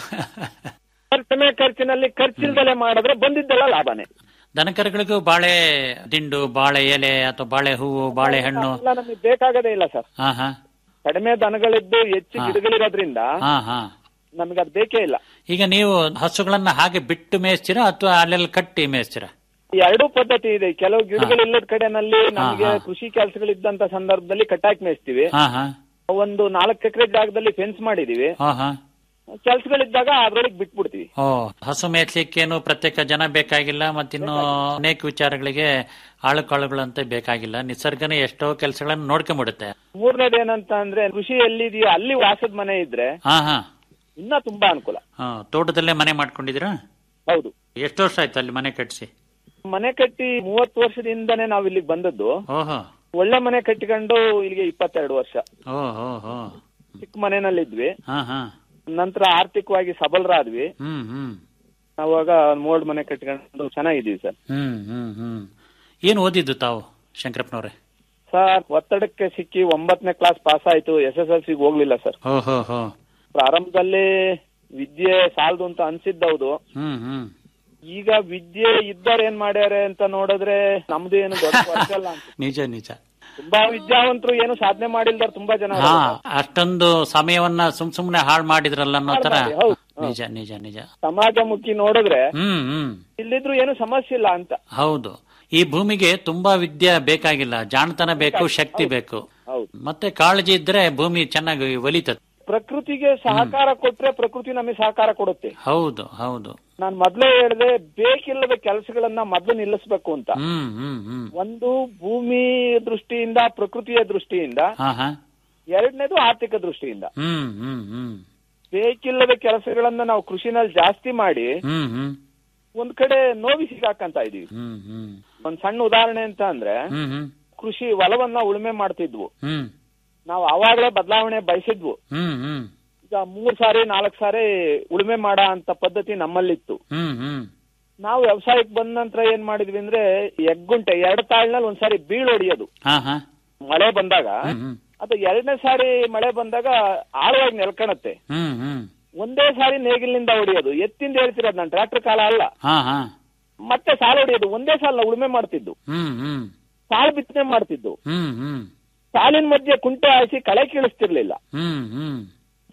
ಕಡಿಮೆ ಖರ್ಚಿನಲ್ಲಿ ಖರ್ಚಿಲ್ದಲೆ ಮಾಡಿದ್ರೆ ಬಂದಿದ್ದೆಲ್ಲ ಲಾಭನೇ ದನಕರುಗಳಿಗೂ ಬಾಳೆ ದಿಂಡು ಬಾಳೆ ಎಲೆ ಅಥವಾ ಬಾಳೆ ಹೂವು ಬಾಳೆ ಹಣ್ಣು ಎಲ್ಲ ನಮಗೆ ಬೇಕಾಗದೇ ಇಲ್ಲ ಸರ್ ಹಾ ಹಾ ಕಡಿಮೆ ದನಗಳಿದ್ದು ಹೆಚ್ಚು ಗಿಡಗಳಿರೋದ್ರಿಂದ ಹಾ ಹಾ ನಮಗೆ ಅದು ಬೇಕೇ ಇಲ್ಲ ಈಗ ನೀವು ಹಸುಗಳನ್ನ ಹಾಗೆ ಬಿಟ್ಟು ಮೇಯಿಸ್ತೀರಾ ಅಥವಾ ಅಲ್ಲೆಲ್ಲ ಕಟ್ಟಿ ಮೇಯಿಸ್ತೀರಾ ಈ ಎರಡೂ ಪದ್ಧತಿ ಇದೆ ಕೆಲವು ಗಿಡಗಳಿಲ್ಲದ ಕಡೆನಲ್ಲಿ ನಮಗೆ ಹಾ. ಕೃಷಿ ಕೆಲಸಗಳಿದ್ದಂತ ಸಂದರ್ಭದಲ್ಲಿ ಕಟ್ಟಾಕಿ ಮೇಯಿಸ್ತೀವಿ ಹಾ ಹಾ ಒಂದು ನಾಲ್ಕು ಎಕರೆ ಜಾಗದಲ್ಲಿ ಫೆನ್ಸ್ ಮಾಡಿದೀವಿ ಹಾ ಹಾ ಕೆಲಸಗಳಿದ್ದಾಗ ಅದ್ರೊಳಗೆ ಬಿಟ್ಬಿಡ್ತೀವಿ ಓ ಹಸು ಮೇಯ್ಸ್ಲಿಕ್ಕೇನು ಪ್ರತ್ಯೇಕ ಜನ ಬೇಕಾಗಿಲ್ಲ ಮತ್ತಿನ್ನು ಅನೇಕ ವಿಚಾರಗಳಿಗೆ ಆಳು ಕಾಳುಗಳಂತ ಬೇಕಾಗಿಲ್ಲ ನಿಸರ್ಗನೇ ಎಷ್ಟೋ ಕೆಲಸಗಳನ್ನ ನೋಡ್ಕೊಂಡ್ಬಿಡುತ್ತೆ ಮೂರನೇದು ಏನಂತ ಅಂದ್ರೆ ಕೃಷಿ ಎಲ್ಲಿದೆಯೋ ಅಲ್ಲಿ ವಾಸದ ಮನೆ ಇದ್ರೆ ಹಾ ಹಾ ಇನ್ನ ತುಂಬಾ ಅನುಕೂಲ ಹಾ ತೋಟದಲ್ಲೇ ಮನೆ ಮಾಡ್ಕೊಂಡಿದ್ದೀರಾ ಹೌದು ಎಷ್ಟು ವರ್ಷ ಆಯ್ತು ಅಲ್ಲಿ ಮನೆ ಕಟ್ಸಿ ಮನೆ ಕಟ್ಟಿ ಮೂವತ್ತು ವರ್ಷದಿಂದನೇ ನಾವು ಇಲ್ಲಿಗೆ ಬಂದದ್ದು ಓಹೋ ಒಳ್ಳೆ ಮನೆ ಕಟ್ಟಿಕೊಂಡು ಇಲ್ಲಿಗೆ ಇಪ್ಪತ್ತೆರಡು ವರ್ಷ ಓ ಹೋ ಹೋ ಚಿಕ್ಕ ಮನೆಯಲ್ಲಿದ್ವಿ ಹಾ ಹಾ ನಂತರ ಆರ್ಥಿಕವಾಗಿ ಸಬಲರಾದ್ವಿ ಹ್ಮ್ ಹ್ಮ್ ಅವಾಗ ಮೋಲ್ಡ್ ಮನೆ ಕಟ್ಕೊಂಡು ಚೆನ್ನಾಗಿದೀವಿ ಸರ್ ಹ್ಮ್ ಹ್ಮ್ ಹ್ಮ್ ಏನ್ ಓದಿದ್ದು ತಾವು ಶಂಕರಪ್ಪನವ್ರೆ ಸರ್ ಒತ್ತಡಕ್ಕೆ ಸಿಕ್ಕಿ ಒಂಬತ್ತನೇ ಕ್ಲಾಸ್ ಪಾಸ್ ಆಯ್ತು ಎಸ್ ಎಸ್ ಎಲ್ ಸಿಗೆ ಹೋಗ್ಲಿಲ್ಲ ಸರ್ ಹೋ ಹೋ ಹೋ ಪ್ರಾರಂಭದಲ್ಲಿ ವಿದ್ಯೆ ಸಾಲದು ಅಂತ ಅನ್ಸಿದ್ದೌದು ಹ್ಮ್ ಹ್ಮ್ ಈಗ ವಿದ್ಯೆ ಇದ್ದವ್ರು ಏನ್ ಮಾಡ್ಯಾರೆ ಅಂತ ನೋಡಿದ್ರೆ ನಮ್ದು ಏನು ದೊಡ್ಡ ವರ್ಗ ಅಲ್ಲ ಅಂತ ನಿಜ ನಿಜ ತುಂಬಾ ವಿದ್ಯಾವಂತರು ಏನು ಸಾಧನೆ ಮಾಡಿಲ್ದಾರ ತುಂಬಾ ಜನ ಹಾ ಅವ್ರೆ. ಅಷ್ಟೊಂದು ಸಮಯವನ್ನ ಸುಮ್ ಸುಮ್ನೆ ಹಾಳು ಮಾಡಿದ್ರಲ್ಲ ಅನ್ನೋ ತರ ಹಾಳ್ ಮಾಡಿ, ಹೌದು. ನಿಜ ನಿಜ ನಿಜ ಸಮಾಜಮುಖಿ ನೋಡಿದ್ರೆ ಹ್ಮ್ ಹ್ಮ್ ಇಲ್ಲಿದ್ರು ಏನು ಸಮಸ್ಯೆ ಇಲ್ಲ ಅಂತ ಹೌದು ಈ ಭೂಮಿಗೆ ತುಂಬಾ ವಿದ್ಯೆ ಬೇಕಾಗಿಲ್ಲ ಜಾಣತನ ಬೇಕು ಶಕ್ತಿ ಬೇಕು ಹೌದು ಮತ್ತೆ ಕಾಳಜಿ ಇದ್ರೆ ಭೂಮಿ ಚೆನ್ನಾಗಿ ಒಲಿತದೆ ಪ್ರಕೃತಿಗೆ ಸಹಕಾರ ಕೊಟ್ರೆ ಪ್ರಕೃತಿ ನಮಗೆ ಸಹಕಾರ ಕೊಡುತ್ತೆ ಹೌದು ಹೌದು ನಾನ್ ಮೊದ್ಲೇ ಹೇಳಿದೆ ಬೇಕಿಲ್ಲದ ಕೆಲಸಗಳನ್ನ ಮೊದ್ಲು ನಿಲ್ಲಿಸ್ಬೇಕು ಅಂತ ಹ್ಮ್ ಹ್ಮ್ ಹ್ಮ್ ಒಂದು ಭೂಮಿ ದೃಷ್ಟಿಯಿಂದ ಪ್ರಕೃತಿಯ ದೃಷ್ಟಿಯಿಂದ ಹಾ ಹಾ ಎರಡನೇದು ಆರ್ಥಿಕ ದೃಷ್ಟಿಯಿಂದ ಹ್ಮ್ ಹ್ಮ್ ಹ್ಮ್ ಬೇಕಿಲ್ಲದ ಕೆಲಸಗಳನ್ನ ನಾವು ಕೃಷಿನಲ್ಲಿ ಜಾಸ್ತಿ ಮಾಡಿ ಹ್ಮ್ ಹ್ಮ್ ಒಂದ್ ಕಡೆ ನೋವಿ ಸಿಗಾಕಂತ ಇದೀವಿ ಹ್ಮ್ ಹ್ಮ್ ಒಂದ್ ಸಣ್ಣ ಉದಾಹರಣೆ ಅಂತ ಅಂದ್ರೆ ಹ್ಮ್ ಹ್ಮ್ ಕೃಷಿ ಹೊಲವನ್ನ ಉಳುಮೆ ಮಾಡ್ತಿದ್ವು ಹ್ಮ್ ನಾವು ಅವಾಗಲೇ ಬದಲಾವಣೆ ಬಯಸಿದ್ವು ಹ್ಮ್ ಹ್ಮ್ ಈಗ ಮೂರ್ ಸಾರಿ ನಾಲ್ಕು ಸಾರಿ ಉಳುಮೆ ಮಾಡೋ ಅಂತ ಪದ್ಧತಿ ನಮ್ಮಲ್ಲಿತ್ತು ಹ್ಮ್ ಹ್ಮ್ ನಾವು ವ್ಯವಸಾಯಕ್ಕೆ ಬಂದ ನಂತರ ಏನ್ ಮಾಡಿದ್ವಿ ಅಂದ್ರೆ ಎಗ್ಗುಂಟೆ ಎರಡು ತಾಳ್ನಲ್ಲಿ ಒಂದ್ಸಾರಿ ಬೀಳ್ ಹೊಡಿಯೋದು ಹಾ ಹಾ ಮಳೆ ಬಂದಾಗ ಹ್ಮ್ ಹ್ಮ್ ಅದು ಎರಡನೇ ಸಾರಿ ಮಳೆ ಬಂದಾಗ ಆಳವಾಗಿ ನೆಲ್ಕಣತ್ತೆ ಹ್ಮ್ ಹ್ಮ್ ಒಂದೇ ಸಾರಿ ನೇಗಿಲಿನಿಂದ ಹೊಡಿಯೋದು ಎತ್ತಿಂದ ಹೇಳ್ತಿರೋದು ನಾನು ಟ್ರಾಕ್ಟರ್ ಕಾಲ ಅಲ್ಲ ಹಾ ಹಾ ಮತ್ತೆ ಸಾಲ ಹೊಡಿಯೋದು ಒಂದೇ ಸಾಲ ಉಳುಮೆ ಮಾಡ್ತಿದ್ದು ಹ್ಮ್ ಹ್ಮ್ ಸಾಲು ಬಿತ್ತನೆ ಮಾಡ್ತಿದ್ದು ಹ್ಮ್ ಹ್ಮ್ ಸಾಲಿನ ಮಧ್ಯೆ ಕುಂಟೆ ಹಾಯಿಸಿ ಕಳೆ ಕೀಳಿಸ್ತಿರ್ಲಿಲ್ಲ ಹ್ಮ್ ಹ್ಮ್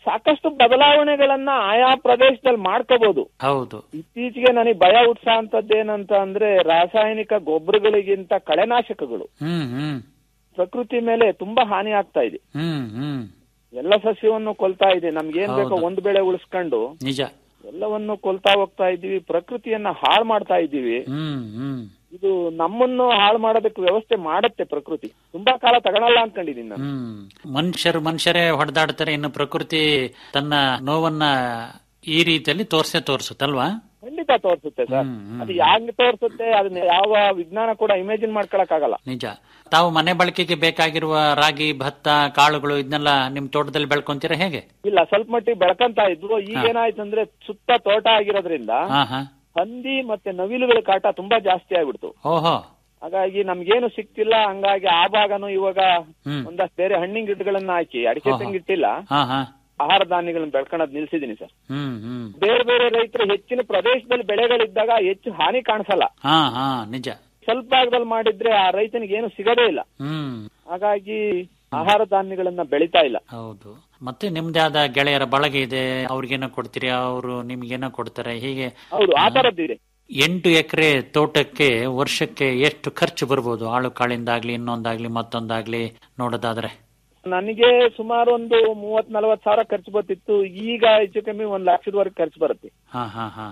ಸಾಕಷ್ಟು ಬದಲಾವಣೆಗಳನ್ನ ಆಯಾ ಪ್ರದೇಶದಲ್ಲಿ ಮಾಡ್ಕೋಬಹುದು ಹೌದು ಇತ್ತೀಚೆಗೆ ನನಗೆ ಭಯ ಉತ್ಸಾಹ ಅಂತದ್ದೇನಂತ ಅಂದ್ರೆ ರಾಸಾಯನಿಕ ಗೊಬ್ಬರಗಳಿಗಿಂತ ಕಳೆನಾಶಕಗಳು ಹ್ಮ್ ಹ್ಮ್ ಪ್ರಕೃತಿ ಮೇಲೆ ತುಂಬಾ ಹಾನಿ ಆಗ್ತಾ ಇದೆ ಹ್ಮ್ ಹ್ಮ್ ಎಲ್ಲ ಸಸ್ಯವನ್ನು ಕೊಲ್ತಾ ಇದೆ ನಮ್ಗೆ ಏನ್ ಬೇಕೋ ಹೌದು. ಒಂದು ಬೆಳೆ ಉಳಿಸ್ಕೊಂಡು ನಿಜ ಎಲ್ಲವನ್ನು ಕೊಲ್ತಾ ಹೋಗ್ತಾ ಇದ್ದೀವಿ ಪ್ರಕೃತಿಯನ್ನ ಹಾಳು ಮಾಡ್ತಾ ಇದ್ದೀವಿ ಹ್ಮ್ ಹ್ಮ್ ಇದು ನಮ್ಮನ್ನು ಹಾಳು ಮಾಡೋದಕ್ಕೆ ವ್ಯವಸ್ಥೆ ಮಾಡತ್ತೆ ಪ್ರಕೃತಿ ತುಂಬಾ ಕಾಲ ತಗೊಳಲ್ಲ ಅನ್ಕೊಂಡಿದೀನಿ ನಾನು ಹ್ಮ್ ಮನುಷ್ಯರು ಮನುಷ್ಯರೇ ಹೊಡೆದಾಡ್ತಾರೆ ಇನ್ನು ಪ್ರಕೃತಿ ತನ್ನ ನೋವನ್ನ ಈ ರೀತಿಯಲ್ಲಿ ತೋರ್ಸೇ ತೋರ್ಸುತ್ತಲ್ವಾ ಖಂಡಿತ ತೋರಿಸುತ್ತೆ ಸರ್ ಹ್ಮ್, ಹ್ಮ್. ಅದು ಹೆಂಗ್ ತೋರಿಸುತ್ತೆ ಅದನ್ನ ಯಾವ ವಿಜ್ಞಾನ ಕೂಡ ಇಮೇಜಿನ್ ಮಾಡ್ಕೊಳಕ್ ಆಗಲ್ಲ ನಿಜ ತಾವು ಮನೆ ಬಳಕೆಗೆ ಬೇಕಾಗಿರುವ ರಾಗಿ ಭತ್ತ ಕಾಳುಗಳು ಇದನ್ನೆಲ್ಲ ನಿಮ್ ತೋಟದಲ್ಲಿ ಬೆಳ್ಕೊಂತೀರಾ ಹೇಗೆ ಇಲ್ಲ ಸ್ವಲ್ಪ ಮಟ್ಟಿಗೆ ಬೆಳ್ಕಂತ ಇದ್ವು ಈಗ ಏನಾಯ್ತಂದ್ರೆ ಸುತ್ತ ತೋಟ ಆಗಿರೋದ್ರಿಂದ ಹಾ ಹಾ ಹಂದಿ ಮತ್ತೆ ನವಿಲುಗಳ ಕಾಟ ತುಂಬಾ ಜಾಸ್ತಿ ಆಗ್ಬಿಡ್ತು ಓಹೋ ಹಾಗಾಗಿ ನಮ್ಗೇನು ಸಿಕ್ತಿಲ್ಲ ಹಂಗಾಗಿ ಆ ಭಾಗನು ಇವಾಗ ಹ್ಮ್. ಒಂದಷ್ಟು ಬೇರೆ ಹಣ್ಣಿನ ಗಿಡಗಳನ್ನ ಹಾಕಿ ಅಡಿಕೆ ಆಹಾ. ತೆಂಗಿಟ್ಟಿಲ್ಲ ಹಾ ಹಾ ಆಹಾರ ಧಾನ್ಯಗಳನ್ನ ಬೆಳ್ಕೊಳದ್ ನಿಲ್ಸಿದೀನಿ ಸರ್ ಹ್ಮ್ ಹ್ಮ್ ಬೇರೆ ಬೇರೆ ರೈತರು ಹೆಚ್ಚಿನ ಪ್ರದೇಶದಲ್ಲಿ ಬೆಳೆಗಳಿದ್ದಾಗ ಹೆಚ್ಚು ಹಾನಿ ಕಾಣಿಸಲ್ಲ ಹಾ ಹಾ ನಿಜ ಸ್ವಲ್ಪ ಭಾಗದಲ್ಲಿ ಮಾಡಿದ್ರೆ ಆ ರೈತನಿಗೆ ಏನು ಸಿಗೋದೇ ಇಲ್ಲ ಹ್ಮ್ ಹಾಗಾಗಿ ಆಹಾರ ಧಾನ್ಯಗಳನ್ನ ಬೆಳಿತಾ ಇಲ್ಲ ಹೌದು ಮತ್ತೆ ನಿಮ್ದೇ ಆದ ಗೆಳೆಯರ ಬಳಗ ಇದೆ ಅವ್ರಿಗೇನೋ ಕೊಡ್ತೀರಿ ಅವರು ನಿಮ್ಗೇನೋ ಕೊಡ್ತಾರೆ ಹೀಗೆ ಹೌದು ಆ ತರದ್ದಿದೆ ಎಂಟು ಎಕರೆ ತೋಟಕ್ಕೆ ವರ್ಷಕ್ಕೆ ಎಷ್ಟು ಖರ್ಚು ಬರ್ಬೋದು ಆಳು ಕಾಳಿಂದಾಗ್ಲಿ ಇನ್ನೊಂದಾಗ್ಲಿ ಮತ್ತೊಂದಾಗ್ಲಿ ನೋಡೋದಾದ್ರೆ ನನಗೆ ಸುಮಾರು ಒಂದು ಮೂವತ್ ನಲವತ್ ಸಾವಿರ ಖರ್ಚು ಬರ್ತಿತ್ತು ಈಗ ಹೆಚ್ಚು ಕಮ್ಮಿ ಒಂದ್ ಲಕ್ಷದವರೆಗೆ ಖರ್ಚು ಬರುತ್ತೆ ಹಾ ಹಾ ಹಾ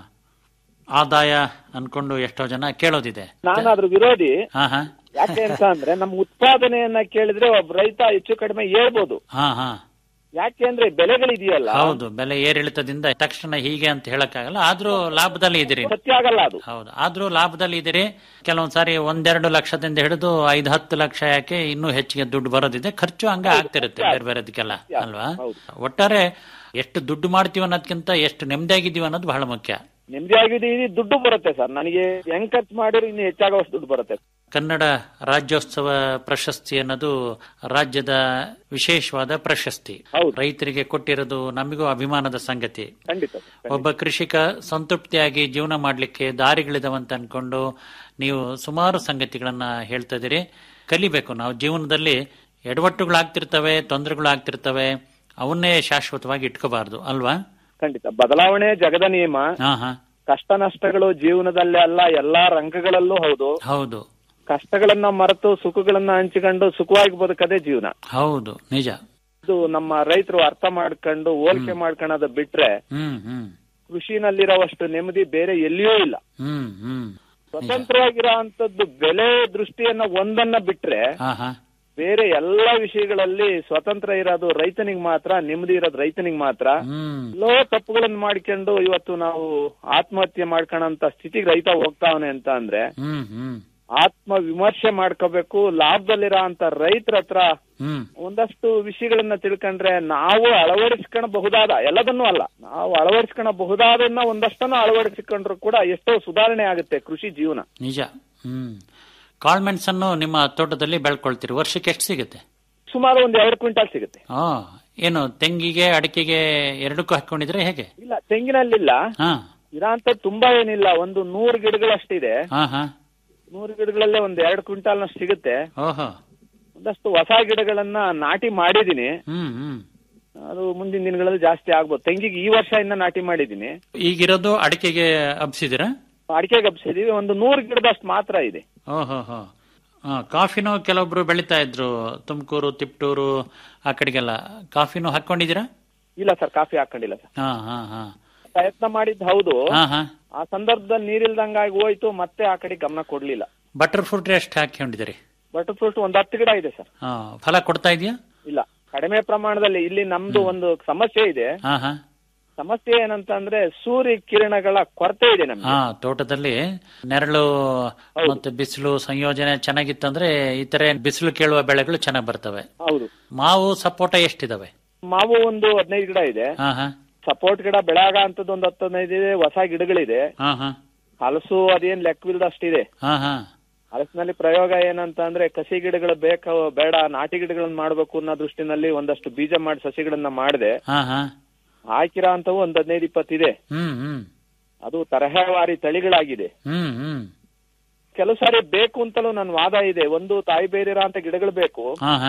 ಆದಾಯ ಅನ್ಕೊಂಡು ಎಷ್ಟೋ ಜನ ಕೇಳೋದಿದೆ ನಾನು ಅದ್ರ ವಿರೋಧಿ ಹಾ ಹಾ ಯಾಕೆ ಅಂತ ಅಂದ್ರೆ ನಮ್ಮ ಉತ್ಪಾದನೆಯನ್ನ ಕೇಳಿದ್ರೆ ಒಬ್ಬ ರೈತ ಹೆಚ್ಚು ಕಡಿಮೆ ಹೇಳ್ಬೋದು ಹಾ ಹಾ ಯಾಕೆ ಅಂದ್ರೆ ಬೆಲೆಗಳಿದೆಯಲ್ಲ ಹೌದು ಬೆಲೆ ಏರಿಳಿತದಿಂದ ತಕ್ಷಣ ಹೀಗೆ ಅಂತ ಹೇಳಕ್ಕಾಗಲ್ಲ ಆದ್ರೂ ಲಾಭದಲ್ಲಿ ಇದೀರಿ ಸತ್ಯ ಆಗಲ್ಲ ಅದು ಹೌದು ಆದ್ರೂ ಲಾಭದಲ್ಲಿ ಇದೀರಿ ಕೆಲವೊಂದ್ ಸಾರಿ ಒಂದೆರಡು ಲಕ್ಷದಿಂದ ಹಿಡಿದು ಐದ್ ಹತ್ತು ಲಕ್ಷ ಯಾಕೆ ಇನ್ನೂ ಹೆಚ್ಚಿಗೆ ದುಡ್ಡು ಬರೋದಿದೆ ಖರ್ಚು ಹಂಗ ಆಗ್ತಿರುತ್ತೆ ಬೇರೆ ಬೇರೆದಕ್ಕೆಲ್ಲ ಅಲ್ವಾ ಒಟ್ಟಾರೆ ಎಷ್ಟು ದುಡ್ಡು ಮಾಡ್ತೀವಿ ಅನ್ನೋದಕ್ಕಿಂತ ಎಷ್ಟು ನೆಮ್ಮದಿಯಾಗಿದ್ದೀವಿ ಅನ್ನೋದು ಬಹಳ ಮುಖ್ಯ ನೆಮ್ಮದಿ ಆಗಿದೆ ದುಡ್ಡು ಬರುತ್ತೆ ಸರ್ ನನಗೆ ಹೆಂಗ್ ಖರ್ಚು ಮಾಡಿದ್ರೆ ಇನ್ನು ಹೆಚ್ಚಾಗುವಷ್ಟು ದುಡ್ಡು ಬರುತ್ತೆ ಕನ್ನಡ ರಾಜ್ಯೋತ್ಸವ ಪ್ರಶಸ್ತಿ ಅನ್ನೋದು ರಾಜ್ಯದ ವಿಶೇಷವಾದ ಪ್ರಶಸ್ತಿ ರೈತರಿಗೆ ಕೊಟ್ಟಿರೋದು ನಮಗೂ ಅಭಿಮಾನದ ಸಂಗತಿ ಖಂಡಿತ ಸರ್. ಒಬ್ಬ ಕೃಷಿಕ ಸಂತೃಪ್ತಿಯಾಗಿ ಜೀವನ ಮಾಡಲಿಕ್ಕೆ ದಾರಿಗಳಿದಾವಂತ ಅನ್ಕೊಂಡು ನೀವು ಸುಮಾರು ಸಂಗತಿಗಳನ್ನ ಹೇಳ್ತಾ ಇದೀರಿ ಕಲಿಬೇಕು ನಾವು ಜೀವನದಲ್ಲಿ ಎಡವಟ್ಟುಗಳಾಗ್ತಿರ್ತವೆ ತೊಂದರೆಗಳಾಗ್ತಿರ್ತವೆ ಅವನ್ನೇ ಶಾಶ್ವತವಾಗಿ ಇಟ್ಕೋಬಾರ್ದು ಅಲ್ವಾ ಖಂಡಿತ ಬದಲಾವಣೆ ಜಗದ ನಿಯಮ ಹಾ ಹಾ ಕಷ್ಟ ನಷ್ಟಗಳು ಜೀವನದಲ್ಲೇ ಅಲ್ಲ ಎಲ್ಲಾ ರಂಗಗಳಲ್ಲೂ ಹೌದು ಹೌದು ಕಷ್ಟಗಳನ್ನ ಮರೆತು ಸುಖಗಳನ್ನ ಹಂಚಿಕೊಂಡು ಸುಖವಾಗಿ ಬದುಕದೇ ಜೀವನ ಹೌದು ನಿಜ ಇದು ನಮ್ಮ ರೈತರು ಅರ್ಥ ಮಾಡ್ಕೊಂಡು ಹೋಲಿಕೆ ಮಾಡ್ಕೊಳ್ಳೋದು ಬಿಟ್ರೆ ಹ್ಮ್ ಹ್ಮ್ ಕೃಷಿನಲ್ಲಿರೋವಷ್ಟು ನೆಮ್ಮದಿ ಬೇರೆ ಎಲ್ಲಿಯೂ ಇಲ್ಲ ಹ್ಮ್ ಹ್ಮ್ ಸ್ವತಂತ್ರವಾಗಿರೋ ಅಂತದ್ದು ಬೆಲೆ ದೃಷ್ಟಿಯನ್ನ ಒಂದನ್ನ ಬಿಟ್ರೆ ಹಾ ಹಾ ಬೇರೆ ಎಲ್ಲಾ ವಿಷಯಗಳಲ್ಲಿ ಸ್ವತಂತ್ರ ಇರೋದು ರೈತನಿಗೆ ಮಾತ್ರ ನೆಮ್ಮದಿ ಇರೋದು ರೈತನಿಗೆ ಮಾತ್ರ ಹ್ಮ್ ಎಲ್ಲೋ ತಪ್ಪುಗಳನ್ನ ಮಾಡ್ಕೊಂಡು ಇವತ್ತು ನಾವು ಆತ್ಮಹತ್ಯೆ ಮಾಡ್ಕೊಳ್ಳೋಂತ ಸ್ಥಿತಿಗೆ ರೈತ ಹೋಗ್ತಾವನೆ ಅಂತ ಅಂದ್ರೆ ಹ್ಮ್ ಹ್ಮ್ ಆತ್ಮ ವಿಮರ್ಶೆ ಮಾಡ್ಕೋಬೇಕು ಲಾಭದಲ್ಲಿರೋ ಅಂತ ರೈತರ ಹತ್ರ ಹ್ಮ್ ಒಂದಷ್ಟು ವಿಷಯಗಳನ್ನ ತಿಳ್ಕೊಂಡ್ರೆ ನಾವು ಅಳವಡಿಸ್ಕೊಳಬಹುದಾದ ಎಲ್ಲದನ್ನೂ ಅಲ್ಲ ನಾವು ಅಳವಡಿಸ್ಕೊಳಬಹುದಾದನ್ನ ಒಂದಷ್ಟನ್ನು ಅಳವಡಿಸಿಕೊಂಡ್ರು ಕೂಡ ಎಷ್ಟೋ ಸುಧಾರಣೆ ಆಗುತ್ತೆ ಕೃಷಿ ಜೀವನ ನಿಜ ಹ್ಮ್ ಕಾಳ್ಮೆಣಸನ್ನು ನಿಮ್ಮ ತೋಟದಲ್ಲಿ ಬೆಳ್ಕೊಳ್ತೀರಿ ವರ್ಷಕ್ಕೆ ಎಷ್ಟು ಸಿಗುತ್ತೆ ಸುಮಾರು ಒಂದ್ ಎರಡು ಕ್ವಿಂಟಾಲ್ ಸಿಗುತ್ತೆ ಆ ಏನು ತೆಂಗಿಗೆ ಅಡಿಕೆಗೆ ಎರಡಕ್ಕೂ ಹಾಕೊಂಡಿದ್ರೆ ಹೇಗೆ ಇಲ್ಲ ತೆಂಗಿನಲ್ಲಿಲ್ಲ ಹಾ ಇರೋಂತ ತುಂಬಾ ಏನಿಲ್ಲ ಒಂದು ನೂರು ಗಿಡಗಳಷ್ಟಿದೆ ಹಾ ಹಾ ನೂರು ಗಿಡಗಳಲ್ಲೇ ಒಂದ್ ಎರಡು ಕ್ವಿಂಟಾಲ್ನಷ್ಟು ಸಿಗುತ್ತೆ ಓಹೋ ಒಂದಷ್ಟು ಹೊಸ ಗಿಡಗಳನ್ನ ನಾಟಿ ಮಾಡಿದೀನಿ ಹ್ಮ್ ಹ್ಮ್ ಅದು ಮುಂದಿನ ದಿನಗಳಲ್ಲಿ ಜಾಸ್ತಿ ಆಗ್ಬೋದು ತೆಂಗಿಗೆ ಈ ವರ್ಷ ಇನ್ನ ನಾಟಿ ಮಾಡಿದೀನಿ ಈಗಿರೋದು ಅಡಿಕೆಗೆ ಹಬ್ಸಿದಿರಾ ಅಡಿಕೆ ಗಬ್ಸಿದೀವಿ ಒಂದು ನೂರು ಗಿಡದಷ್ಟು ಮಾತ್ರ ಇದೆ ಓಹೋ ಹೋ ಹಾ ಕಾಫಿನೂ ಕೆಲವೊಬ್ರು ಬೆಳಿತಾ ಇದ್ರು ತುಮಕೂರು ತಿಪ್ಟೂರು ಆ ಕಡೆಗೆಲ್ಲ ಕಾಫಿನೂ ಹಾಕೊಂಡಿದ್ದೀರಾ ಇಲ್ಲ ಸರ್ ಕಾಫಿ ಹಾಕೊಂಡಿಲ್ಲ ಸರ್ ಹಾ ಹಾ ಹಾ ಪ್ರಯತ್ನ ಮಾಡಿದ್ ಹೌದು ಹಾ ಹಾ ಆ ಸಂದರ್ಭದಲ್ಲಿ ನೀರಿಲ್ದಂಗಾಗಿ ಹೋಯ್ತು ಮತ್ತೆ ಆ ಕಡೆ ಗಮನ ಕೊಡ್ಲಿಲ್ಲ ಬಟರ್ ಫ್ರೂಟ್ ಎಷ್ಟು ಹಾಕೊಂಡಿದ್ದೀರಿ ಬಟರ್ ಫ್ರೂಟ್ ಒಂದ್ ಹತ್ತು ಗಿಡ ಇದೆ ಸರ್ ಹಾ ಫಲ ಕೊಡ್ತಾ ಇದೆಯಾ ಇಲ್ಲ ಕಡಿಮೆ ಪ್ರಮಾಣದಲ್ಲಿ ಇಲ್ಲಿ ನಮ್ದು ಒಂದು ಸಮಸ್ಯೆ ಇದೆ ಹಾ ಹಾ ಸಮಸ್ಯೆ ಏನಂತ ಅಂದ್ರೆ ಸೂರ್ಯ ಕಿರಣಗಳ ಕೊರತೆ ಇದೆ ನಮ್ಗೆ ಹಾ ತೋಟದಲ್ಲಿ ನೆರಳು ಮತ್ತೆ ಬಿಸಿಲು ಸಂಯೋಜನೆ ಚೆನ್ನಾಗಿತ್ತಂದ್ರೆ ಇತರೆ ಬಿಸಿಲು ಕೇಳುವ ಬೆಳೆಗಳು ಚೆನ್ನಾಗಿ ಬರ್ತವೆ ಹೌದು ಮಾವು ಸಪೋಟ ಎಷ್ಟಿದಾವೆ ಮಾವು ಒಂದು ಹದಿನೈದು ಗಿಡ ಇದೆ ಹಾ ಹಾ ಸಪೋರ್ಟ್ ಗಿಡ ಬೆಳಾಗ ಅಂತದ್ದು ಒಂದು ಹತ್ತು ಹದಿನೈದು ಇದೆ ಹೊಸ ಗಿಡಗಳಿದೆ ಹಾ ಹಾ ಹಲಸು ಅದೇನ್ ಲೆಕ್ಕವಿಲ್ದಷ್ಟಿದೆ ಹಾ ಹಾ ಹಲಸಿನಲ್ಲಿ ಪ್ರಯೋಗ ಏನಂತ ಅಂದ್ರೆ ಕಸಿ ಗಿಡಗಳು ಬೇಕ ಬೇಡ ನಾಟಿ ಗಿಡಗಳನ್ನ ಮಾಡ್ಬೇಕು ಅನ್ನೋ ದೃಷ್ಟಿನಲ್ಲಿ ಒಂದಷ್ಟು ಬೀಜ ಮಾಡಿ ಸಸಿಗಳನ್ನ ಮಾಡಿದೆ ಹಾ ಹಾ ಹಾಕಿರೋ ಅಂತವು ಒಂದ್ ಹದಿನೈದು ಇಪ್ಪತ್ತಿದೆ ಹ್ಮ್ ಹ್ಮ್ ಅದು ತರಹೇವಾರಿ ತಳಿಗಳಾಗಿದೆ ಹ್ಮ್ ಹ್ಮ್ ಕೆಲವು ಸಾರಿ ಬೇಕು ಅಂತಲೂ ನನ್ನ ವಾದ ಇದೆ ಒಂದು ತಾಯಿ ಬೇರಿರೋ ಅಂತ ಗಿಡಗಳು ಬೇಕು ಹಾ ಹಾ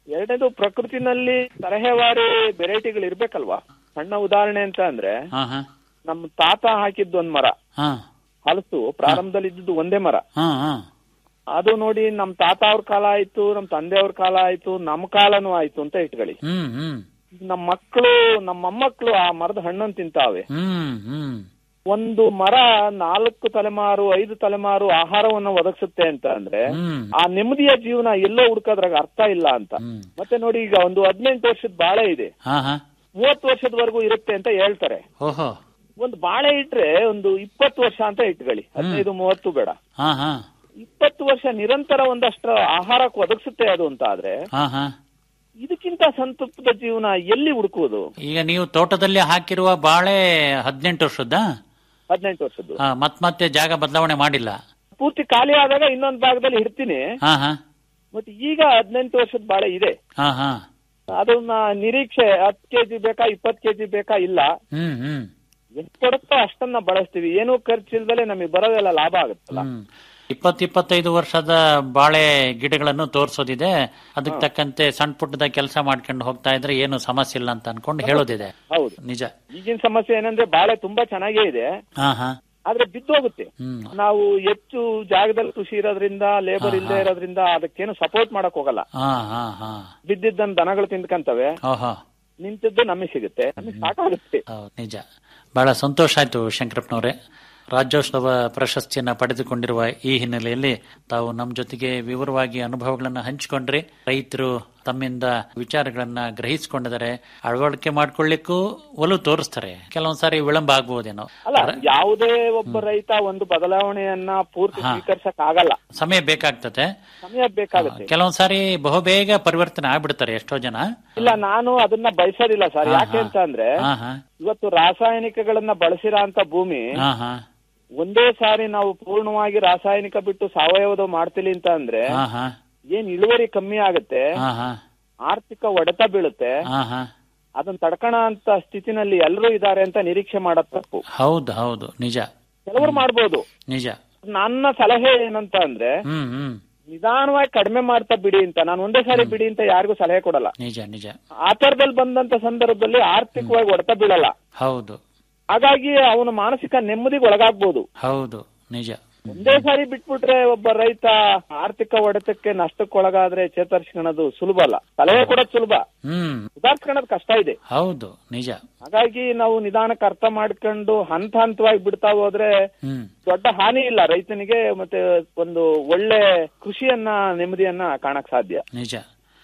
ಎರಡನೇದು ಪ್ರಕೃತಿನಲ್ಲಿ ತರಹೇವಾರಿ ವೆರೈಟಿಗಳು ಇರ್ಬೇಕಲ್ವಾ ಸಣ್ಣ ಉದಾಹರಣೆ ಅಂತ ಅಂದ್ರೆ ಹಾ ಹಾ ನಮ್ಮ ತಾತ ಹಾಕಿದ್ದು ಒಂದ್ ಮರ ಹಾ ಹಲಸು ಪ್ರಾರಂಭದಲ್ಲಿ ಇದ್ದದ್ದು ಒಂದೇ ಮರ ಹಾ ಹಾ ಅದು ನೋಡಿ ನಮ್ ತಾತ ಅವ್ರ ಕಾಲ ಆಯ್ತು ನಮ್ ತಂದೆ ಅವ್ರ ಕಾಲ ಆಯ್ತು ನಮ್ ಕಾಲನೂ ಆಯ್ತು ಅಂತ ಇಟ್ಕೊಳ್ಳಿ ಹ್ಮ್ ಹ್ಮ್ ನಮ್ ಮಕ್ಕಳು ನಮ್ಮ ಮೊಮ್ಮಕ್ಕಳು ಆ ಮರದ ಹಣ್ಣನ್ನು ತಿಂತಾವೆ ಹ್ಮ್ ಹ್ಮ್ ಒಂದು ಮರ ನಾಲ್ಕು ತಲೆಮಾರು ಐದು ತಲೆಮಾರು ಆಹಾರವನ್ನು ಒದಗಿಸುತ್ತೆ ಅಂತ ಅಂದ್ರೆ ಹ್ಮ್ ಆ ನೆಮ್ಮದಿಯ ಜೀವನ ಎಲ್ಲೋ ಹುಡುಕೋದ್ರಾಗ ಅರ್ಥ ಇಲ್ಲ ಅಂತ ಹ್ಮ್. ಮತ್ತೆ ನೋಡಿ ಈಗ ಒಂದು ಹದಿನೆಂಟು ವರ್ಷದ ಬಾಳೆ ಇದೆ ಹಾ ಹಾ ಮೂವತ್ತು ವರ್ಷದವರೆಗೂ ಇರುತ್ತೆ ಅಂತ ಹೇಳ್ತಾರೆ ಓಹೋ ಒಂದು ಬಾಳೆ ಇಟ್ರೆ ಒಂದು ಇಪ್ಪತ್ತು ವರ್ಷ ಅಂತ ಇಟ್ಕೊಳ್ಳಿ ಹದಿನೈದು ಮೂವತ್ತು ಬೇಡ ಹಾ ಹಾ ಇಪ್ಪತ್ತು ವರ್ಷ ನಿರಂತರ ಒಂದಷ್ಟು ಆಹಾರಕ್ಕೆ ಒದಗಿಸುತ್ತೆ ಅದು ಅಂತ ಆದ್ರೆ ಹಾ ಹಾ ಇದಕ್ಕಿಂತ ಸಂತೃಪ್ತ ಜೀವನ ಎಲ್ಲಿ ಹುಡುಕುವುದು ಈಗ ನೀವು ತೋಟದಲ್ಲಿ ಹಾಕಿರುವ ಬಾಳೆ ಹದಿನೆಂಟು ವರ್ಷದ ಹದಿನೆಂಟು ವರ್ಷದ್ದು ಮತ್ ಮತ್ತೆ ಜಾಗ ಬದಲಾವಣೆ ಮಾಡಿಲ್ಲ ಪೂರ್ತಿ ಖಾಲಿ ಆದಾಗ ಇನ್ನೊಂದು ಭಾಗದಲ್ಲಿ ಇಡ್ತೀನಿ ಹಾ ಹಾ ಮತ್ತೆ ಈಗ ಹದಿನೆಂಟು ವರ್ಷದ ಬಾಳೆ ಇದೆ ಹಾ ಹಾ ಅದನ್ನ ನಿರೀಕ್ಷೆ ಹತ್ತು ಕೆಜಿ ಬೇಕಾ ಇಪ್ಪತ್ತು ಕೆಜಿ ಬೇಕಾ ಇಲ್ಲ ಹ್ಮ್ ಹ್ಮ್ ಎಷ್ಟು ಕೊಡುತ್ತೋ ಅಷ್ಟನ್ನ ಬಳಸ್ತೀವಿ ಏನೂ ಖರ್ಚಿಲ್ದಲೆ ನಮಗೆ ಬರೋದೆಲ್ಲ ಲಾಭ ಆಗುತ್ತಲ್ಲ ಹ್ಮ್ ಇಪ್ಪತ್ ಇಪ್ಪತ್ತೈದು ವರ್ಷದ ಬಾಳೆ ಗಿಡಗಳನ್ನು ತೋರಿಸೋದಿದೆ ಅದಕ್ಕೆ ತಕ್ಕಂತೆ ಸಣ್ಣ ಪುಟ್ಟದ ಕೆಲಸ ಮಾಡ್ಕೊಂಡು ಹೋಗ್ತಾ ಇದ್ರೆ ಏನು ಸಮಸ್ಯೆ ಇಲ್ಲ ಅಂತ ಅನ್ಕೊಂಡು ಹೇಳೋದಿದೆ ಹೌದು ನಿಜ ಈಗಿನ ಸಮಸ್ಯೆ ಏನಂದ್ರೆ ಬಾಳೆ ತುಂಬಾ ಚೆನ್ನಾಗೇ ಇದೆ ಹಾ ಹಾ ಆದ್ರೆ ಬಿದ್ದೋಗುತ್ತೆ ಹ್ಮ್ ನಾವು ಹೆಚ್ಚು ಜಾಗದಲ್ಲಿ ಕೃಷಿ ಇರೋದ್ರಿಂದ ಲೇಬರ್ ಇಲ್ಲದೆ ಇರೋದ್ರಿಂದ ಅದಕ್ಕೇನು ಸಪೋರ್ಟ್ ಮಾಡಕ್ ಹೋಗಲ್ಲ ಹಾ ಹಾ ಹಾ ಬಿದ್ದಿದ್ದನ್ನ ದನಗಳು ತಿಂದ್ಕಂತವೆ ಓಹೋ ನಿಂತಿದ್ದು ನಮಗೆ ಸಿಗುತ್ತೆ ನಮಗೆ ಸಾಕಾಗುತ್ತೆ ಹೌದು ನಿಜ ಬಹಳ ಸಂತೋಷ ಆಯ್ತು ಶಂಕರಪ್ಪನವರೇ ರಾಜ್ಯೋತ್ಸವ ಪ್ರಶಸ್ತಿಯನ್ನ ಪಡೆದುಕೊಂಡಿರುವ ಈ ಹಿನ್ನೆಲೆಯಲ್ಲಿ ತಾವು ನಮ್ಮ ಜೊತೆಗೆ ವಿವರವಾಗಿ ಅನುಭವಗಳನ್ನ ಹಂಚಿಕೊಂಡ್ರಿ ರೈತರು ತಮ್ಮಿಂದ ವಿಚಾರಗಳನ್ನ ಗ್ರಹಿಸಿಕೊಂಡಿದ್ದಾರೆ ಅಳವಡಿಕೆ ಮಾಡ್ಕೊಳ್ಳಿಕ್ಕೂ ಒಲವು ತೋರಿಸ್ತಾರೆ ಕೆಲವೊಂದ್ಸಾರಿ ವಿಳಂಬ ಆಗ್ಬಹುದೇನೋ ಅಲ್ಲ ಯಾವುದೇ ಒಬ್ಬ ರೈತ ಒಂದು ಬದಲಾವಣೆಯನ್ನ ಪೂರ್ತಿ ಸ್ವೀಕರಿಸಕ್ ಆಗಲ್ಲ ಸಮಯ ಬೇಕಾಗ್ತದೆ ಸಮಯ ಬೇಕಾಗುತ್ತೆ ಕೆಲವೊಂದ್ಸಾರಿ ಬಹುಬೇಗ ಪರಿವರ್ತನೆ ಆಗ್ಬಿಡ್ತಾರೆ ಎಷ್ಟೋ ಜನ ಇಲ್ಲ ನಾನು ಅದನ್ನ ಬಯಸೋದಿಲ್ಲ ಸರ್ ಯಾಕೆ ಅಂತ ಅಂದ್ರೆ ಹಾ ಹಾ ಇವತ್ತು ರಾಸಾಯನಿಕಗಳನ್ನ ಬಳಸಿರೋ ಅಂತ ಭೂಮಿ ಹಾ ಹಾ ಒಂದೇ ಸಾರಿ ನಾವು ಪೂರ್ಣವಾಗಿ ರಾಸಾಯನಿಕ ಬಿಟ್ಟು ಸಾವಯವದ ಮಾಡ್ತೀವಿ ಅಂತ ಅಂದ್ರೆ ಹಾ ಹಾ ಏನ್ ಇಳುವರಿ ಕಮ್ಮಿ ಆಗುತ್ತೆ ಹಾ ಹಾ ಆರ್ಥಿಕ ಹೊಡೆತ ಬೀಳುತ್ತೆ ಹಾ ಹಾ ಅದನ್ನ ತಡ್ಕಣ ಅಂತ ಸ್ಥಿತಿನಲ್ಲಿ ಎಲ್ಲರೂ ಇದ್ದಾರೆ ಅಂತ ನಿರೀಕ್ಷೆ ಮಾಡೋದ್ ತಪ್ಪು ಹೌದು ಹೌದು ನಿಜ ಕೆಲವರು ಮಾಡ್ಬೋದು ನಿಜ ನನ್ನ ಸಲಹೆ ಏನಂತ ಅಂದ್ರೆ ಹ್ಮ್ ಹ್ಮ್ ನಿಧಾನವಾಗಿ ಕಡಿಮೆ ಮಾಡ್ತಾ ಬಿಡಿ ಅಂತ ನಾನು ಒಂದೇ ಸಾರಿ ಬಿಡಿ ಅಂತ ಯಾರಿಗೂ ಸಲಹೆ ಕೊಡಲ್ಲ ನಿಜ ನಿಜ ಆ ತರದಲ್ಲಿ ಬಂದಂತ ಸಂದರ್ಭದಲ್ಲಿ ಆರ್ಥಿಕವಾಗಿ ಹೊಡೆತ ಬೀಳಲ್ಲ ಹೌದು ಹಾಗಾಗಿ ಅವನು ಮಾನಸಿಕ ನೆಮ್ಮದಿಗೆ ಒಳಗಾಗ್ಬೋದು ಹೌದು ನಿಜ ಒಂದೇ ಸಾರಿ ಬಿಟ್ಬಿಟ್ರೆ ಒಬ್ಬ ರೈತ ಆರ್ಥಿಕ ಹೊಡೆತಕ್ಕೆ ನಷ್ಟಕ್ಕೊಳಗಾದ್ರೆ ಚೇತರಿಸ್ಕೊಳ್ಳೋದು ಸುಲಭ ಅಲ್ಲ ಸಲಹೆ ಕೊಡೋದು ಸುಲಭ ಹ್ಮ್ ಸುಧಾರಿಸ್ಕೊಳ್ಳೋದು ಕಷ್ಟ ಇದೆ ಹೌದು ನಿಜ ಹಾಗಾಗಿ ನಾವು ನಿಧಾನಕ್ಕೆ ಅರ್ಥ ಮಾಡ್ಕೊಂಡು ಹಂತ ಹಂತವಾಗಿ ಬಿಡ್ತಾ ಹೋದ್ರೆ ಹ್ಮ್ ದೊಡ್ಡ ಹಾನಿ ಇಲ್ಲ ರೈತನಿಗೆ ಮತ್ತೆ ಒಂದು ಒಳ್ಳೆ ಕೃಷಿಯನ್ನ ನೆಮ್ಮದಿಯನ್ನ ಕಾಣಕ್ ಸಾಧ್ಯ ನಿಜ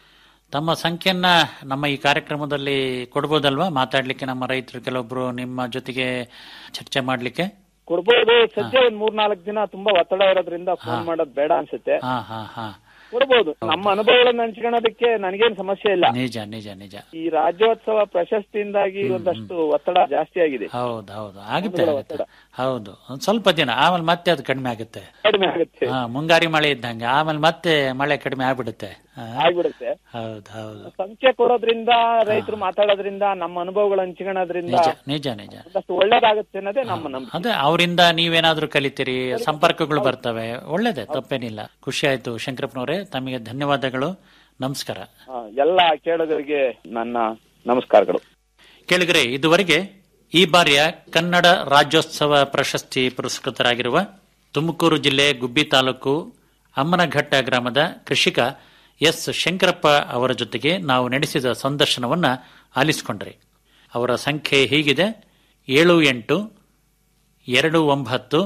ತಮ್ಮ ಸಂಖ್ಯೆಯನ್ನ ನಮ್ಮ ಈ ಕಾರ್ಯಕ್ರಮದಲ್ಲಿ ಕೊಡ್ಬೋದಲ್ವಾ ಮಾತಾಡ್ಲಿಕ್ಕೆ ನಮ್ಮ ರೈತರು ಕೆಲವೊಬ್ರು ನಿಮ್ಮ ಜೊತೆಗೆ ಚರ್ಚೆ ಮಾಡ್ಲಿಕ್ಕೆ ಕೊಡ್ಬೋದು ಸದ್ಯ ಒಂದ್ ಮೂರ್ನಾಲ್ಕು ದಿನ ತುಂಬಾ ಒತ್ತಡ ಇರೋದ್ರಿಂದ ಫೋನ್ ಮಾಡೋದು ಬೇಡ ಅನ್ಸುತ್ತೆ ಹಾ ಹಾ ಹಾ ಕೊಡ್ಬೋದು ನಮ್ಮ ಅನುಭವಗಳನ್ನ ಹಂಚ್ಕೊಳ್ಳೋದಕ್ಕೆ ನನಗೇನ್ ಸಮಸ್ಯೆ ಇಲ್ಲ ನಿಜ ನಿಜ ನಿಜ ಈ ರಾಜ್ಯೋತ್ಸವ ಪ್ರಶಸ್ತಿಯಿಂದಾಗಿ ಒಂದಷ್ಟು ಒತ್ತಡ ಜಾಸ್ತಿ ಆಗಿದೆ ಹೌದು ಹೌದು ಆಗುತ್ತೆ ಅನುಭವ ಆಗುತ್ತೆ ಒತ್ತಡ. ಹೌದು ಒಂದ್ ಸ್ವಲ್ಪ ದಿನ ಆಮೇಲೆ ಮತ್ತೆ ಅದು ಕಡಿಮೆ ಆಗುತ್ತೆ ಕಡಿಮೆ ಆಗುತ್ತೆ ಹಾ ಮುಂಗಾರಿ ಮಳೆ ಇದ್ದಂಗೆ ಆಮೇಲೆ ಮತ್ತೆ ಮಳೆ ಕಡಿಮೆ ಆಗ್ಬಿಡುತ್ತೆ ಹಾ, ಆಗ್ಬಿಡುತ್ತೆ ಹೌದು ಹೌದು ಸಂಖ್ಯೆ ಕೊಡೋದ್ರಿಂದ ರೈತರು ಮಾತಾಡೋದ್ರಿಂದ ನಮ್ಮ ಅನುಭವಗಳು ಹಂಚ್ಕೊಳ್ಳೋದ್ರಿಂದ ನಿಜ ನಿಜ ನಿಜ ಒಂದಷ್ಟು ಒಳ್ಳೇದಾಗುತ್ತೆ ಅನ್ನೋದೇ ನಮ್ಮ ನಂಬಿಕೆ ಅದೇ ಅವರಿಂದ ನೀವೇನಾದ್ರೂ ಕಲಿತೀರಿ ಸಂಪರ್ಕಗಳು ಬರ್ತವೆ ಒಳ್ಳೇದೇ ತಪ್ಪೇನಿಲ್ಲ ಖುಷಿ ಆಯ್ತು ಶಂಕರಪ್ಪನವರೇ ತಮಗೆ ಧನ್ಯವಾದಗಳು ನಮಸ್ಕಾರ ಆ, ಎಲ್ಲ ಕೇಳೋದರಿಗೆ ನನ್ನ ನಮಸ್ಕಾರಗಳು ಕೇಳಿಗರೆ ಇದುವರೆಗೆ ಈ ಬಾರಿಯ ಕನ್ನಡ ರಾಜ್ಯೋತ್ಸವ ಪ್ರಶಸ್ತಿ ಪುರಸ್ಕೃತರಾಗಿರುವ ತುಮಕೂರು ಜಿಲ್ಲೆ ಗುಬ್ಬಿ ತಾಲೂಕು ಅಮ್ಮನಘಟ್ಟ ಗ್ರಾಮದ ಕೃಷಿಕ ಎಸ್ ಶಂಕರಪ್ಪ ಅವರ ಜೊತೆಗೆ ನಾವು ನಡೆಸಿದ ಸಂದರ್ಶನವನ್ನ ಆಲಿಸಿಕೊಂಡ್ರಿ ಅವರ ಸಂಖ್ಯೆ ಹೀಗಿದೆ ಏಳು ಎಂಟು ಎರಡು ಒಂಬತ್ತು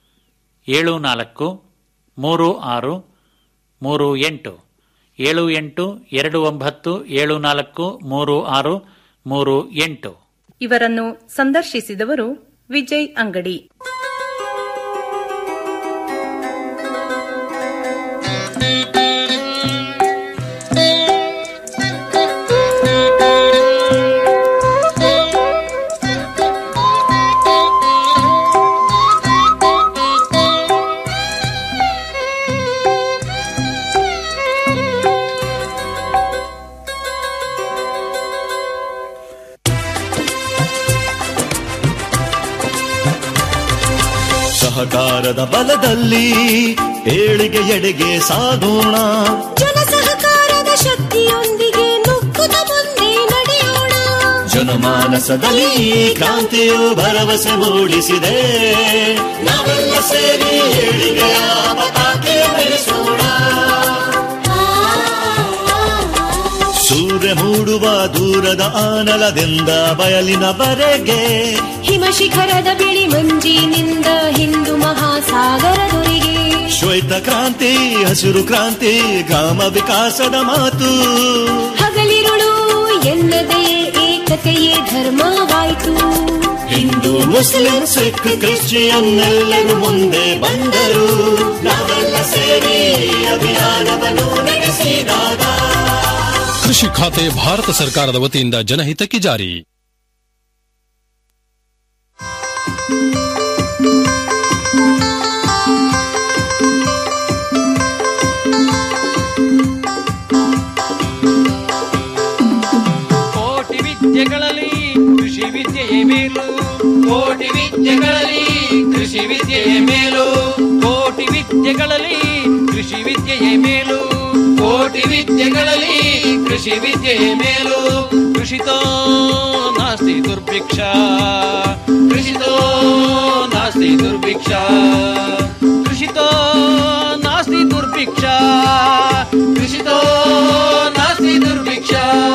ಏಳು ನಾಲ್ಕು ಮೂರು ಆರು ಮೂರು ಎಂಟು ಏಳು ಎಂಟು ಎರಡು ಒಂಬತ್ತು ಏಳು ನಾಲ್ಕು ಮೂರು ಆರು ಮೂರು ಎಂಟು ಇವರನ್ನು ಸಂದರ್ಶಿಸಿದವರು ವಿಜಯ್ ಅಂಗಡಿ ಸಹಕಾರದ ಬಲದಲ್ಲಿ ಏಳಿಗೆ ಎಡೆಗೆ ಸಾಗೋಣ ಜನ ಸಹಕಾರದ ಶಕ್ತಿಯೊಂದಿಗೆ ಜನಮಾನಸದಲ್ಲಿ ಈ ಕ್ರಾಂತಿಯು ಭರವಸೆ ಮೂಡಿಸಿದೆ ನಾವೆಲ್ಲ ಸೇರಿ ಏಳಿಗೆಯ ಪತಾಕೆ ಬೆಳೆಸೋಣ ಸೂರ್ಯ ಮೂಡುವ ದೂರದ ಆನಲದಿಂದ ಬಯಲಿನವರೆಗೆ ಹಿಮ ಶಿಖರದ ಬಿಳಿ ಮಂಜಿನಿಂದ ಹಿಂದೂ ಮಹಾಸಾಗರದೊರೆಗೆ ಶ್ವೇತ ಕ್ರಾಂತಿ ಹಸಿರು ಕ್ರಾಂತಿ ಗ್ರಾಮ ವಿಕಾಸದ ಮಾತು ಹಗಲಿರುಳು ಎನ್ನದೇ ಏಕತೆಯೇ ಧರ್ಮವಾಯಿತು ಹಿಂದೂ ಮುಸ್ಲಿಂ ಸಿಖ್ ಕ್ರಿಶ್ಚಿಯನ್ ಎಲ್ಲರೂ ಮುಂದೆ ಬಂದರು ನಾವೆಲ್ಲ ಸೇರಿ ಈ ಅಭಿಯಾನವನ್ನು ನಡೆಸಿದಾಗ ಕೃಷಿ ಖಾತೆ ಭಾರತ ಸರ್ಕಾರದ ವತಿಯಿಂದ ಜನಹಿತಕ್ಕೆ ಜಾರಿ ಕೋಟಿ ವಿದ್ಯೆಗಳಲ್ಲಿ ಕೃಷಿ ವಿದ್ಯೆಯೇ ಮೇಲು ಕೋಟಿ ವಿದ್ಯೆಗಳಲ್ಲಿ ಕೃಷಿ ವಿದ್ಯೆಯೇ ಮೇಲು ಕೋಟಿ ವಿದ್ಯೆಗಳಲ್ಲಿ ಕೃಷಿ ವಿದ್ಯೆಯೇ ಮೇಲು ಕೋಟಿ ವಿದ್ಯೆಗಳಲ್ಲಿ ಕೃಷಿ ವಿದ್ಯೆಯೇ ಮೇಲು ಕೃಷಿತೋ ನಾಸ್ತಿ ದುರ್ಭಿಕ್ಷ ಕೃಷಿತೋ ನಾಸ್ತಿ ದುರ್ಭಿಕ್ಷ ಕೃಷಿತೋ ನಾಸ್ತಿ ದುರ್ಭಿಕ್ಷ ಕೃಷಿತೋ ನಾಸ್ತಿ ದುರ್ಭಿಕ್ಷ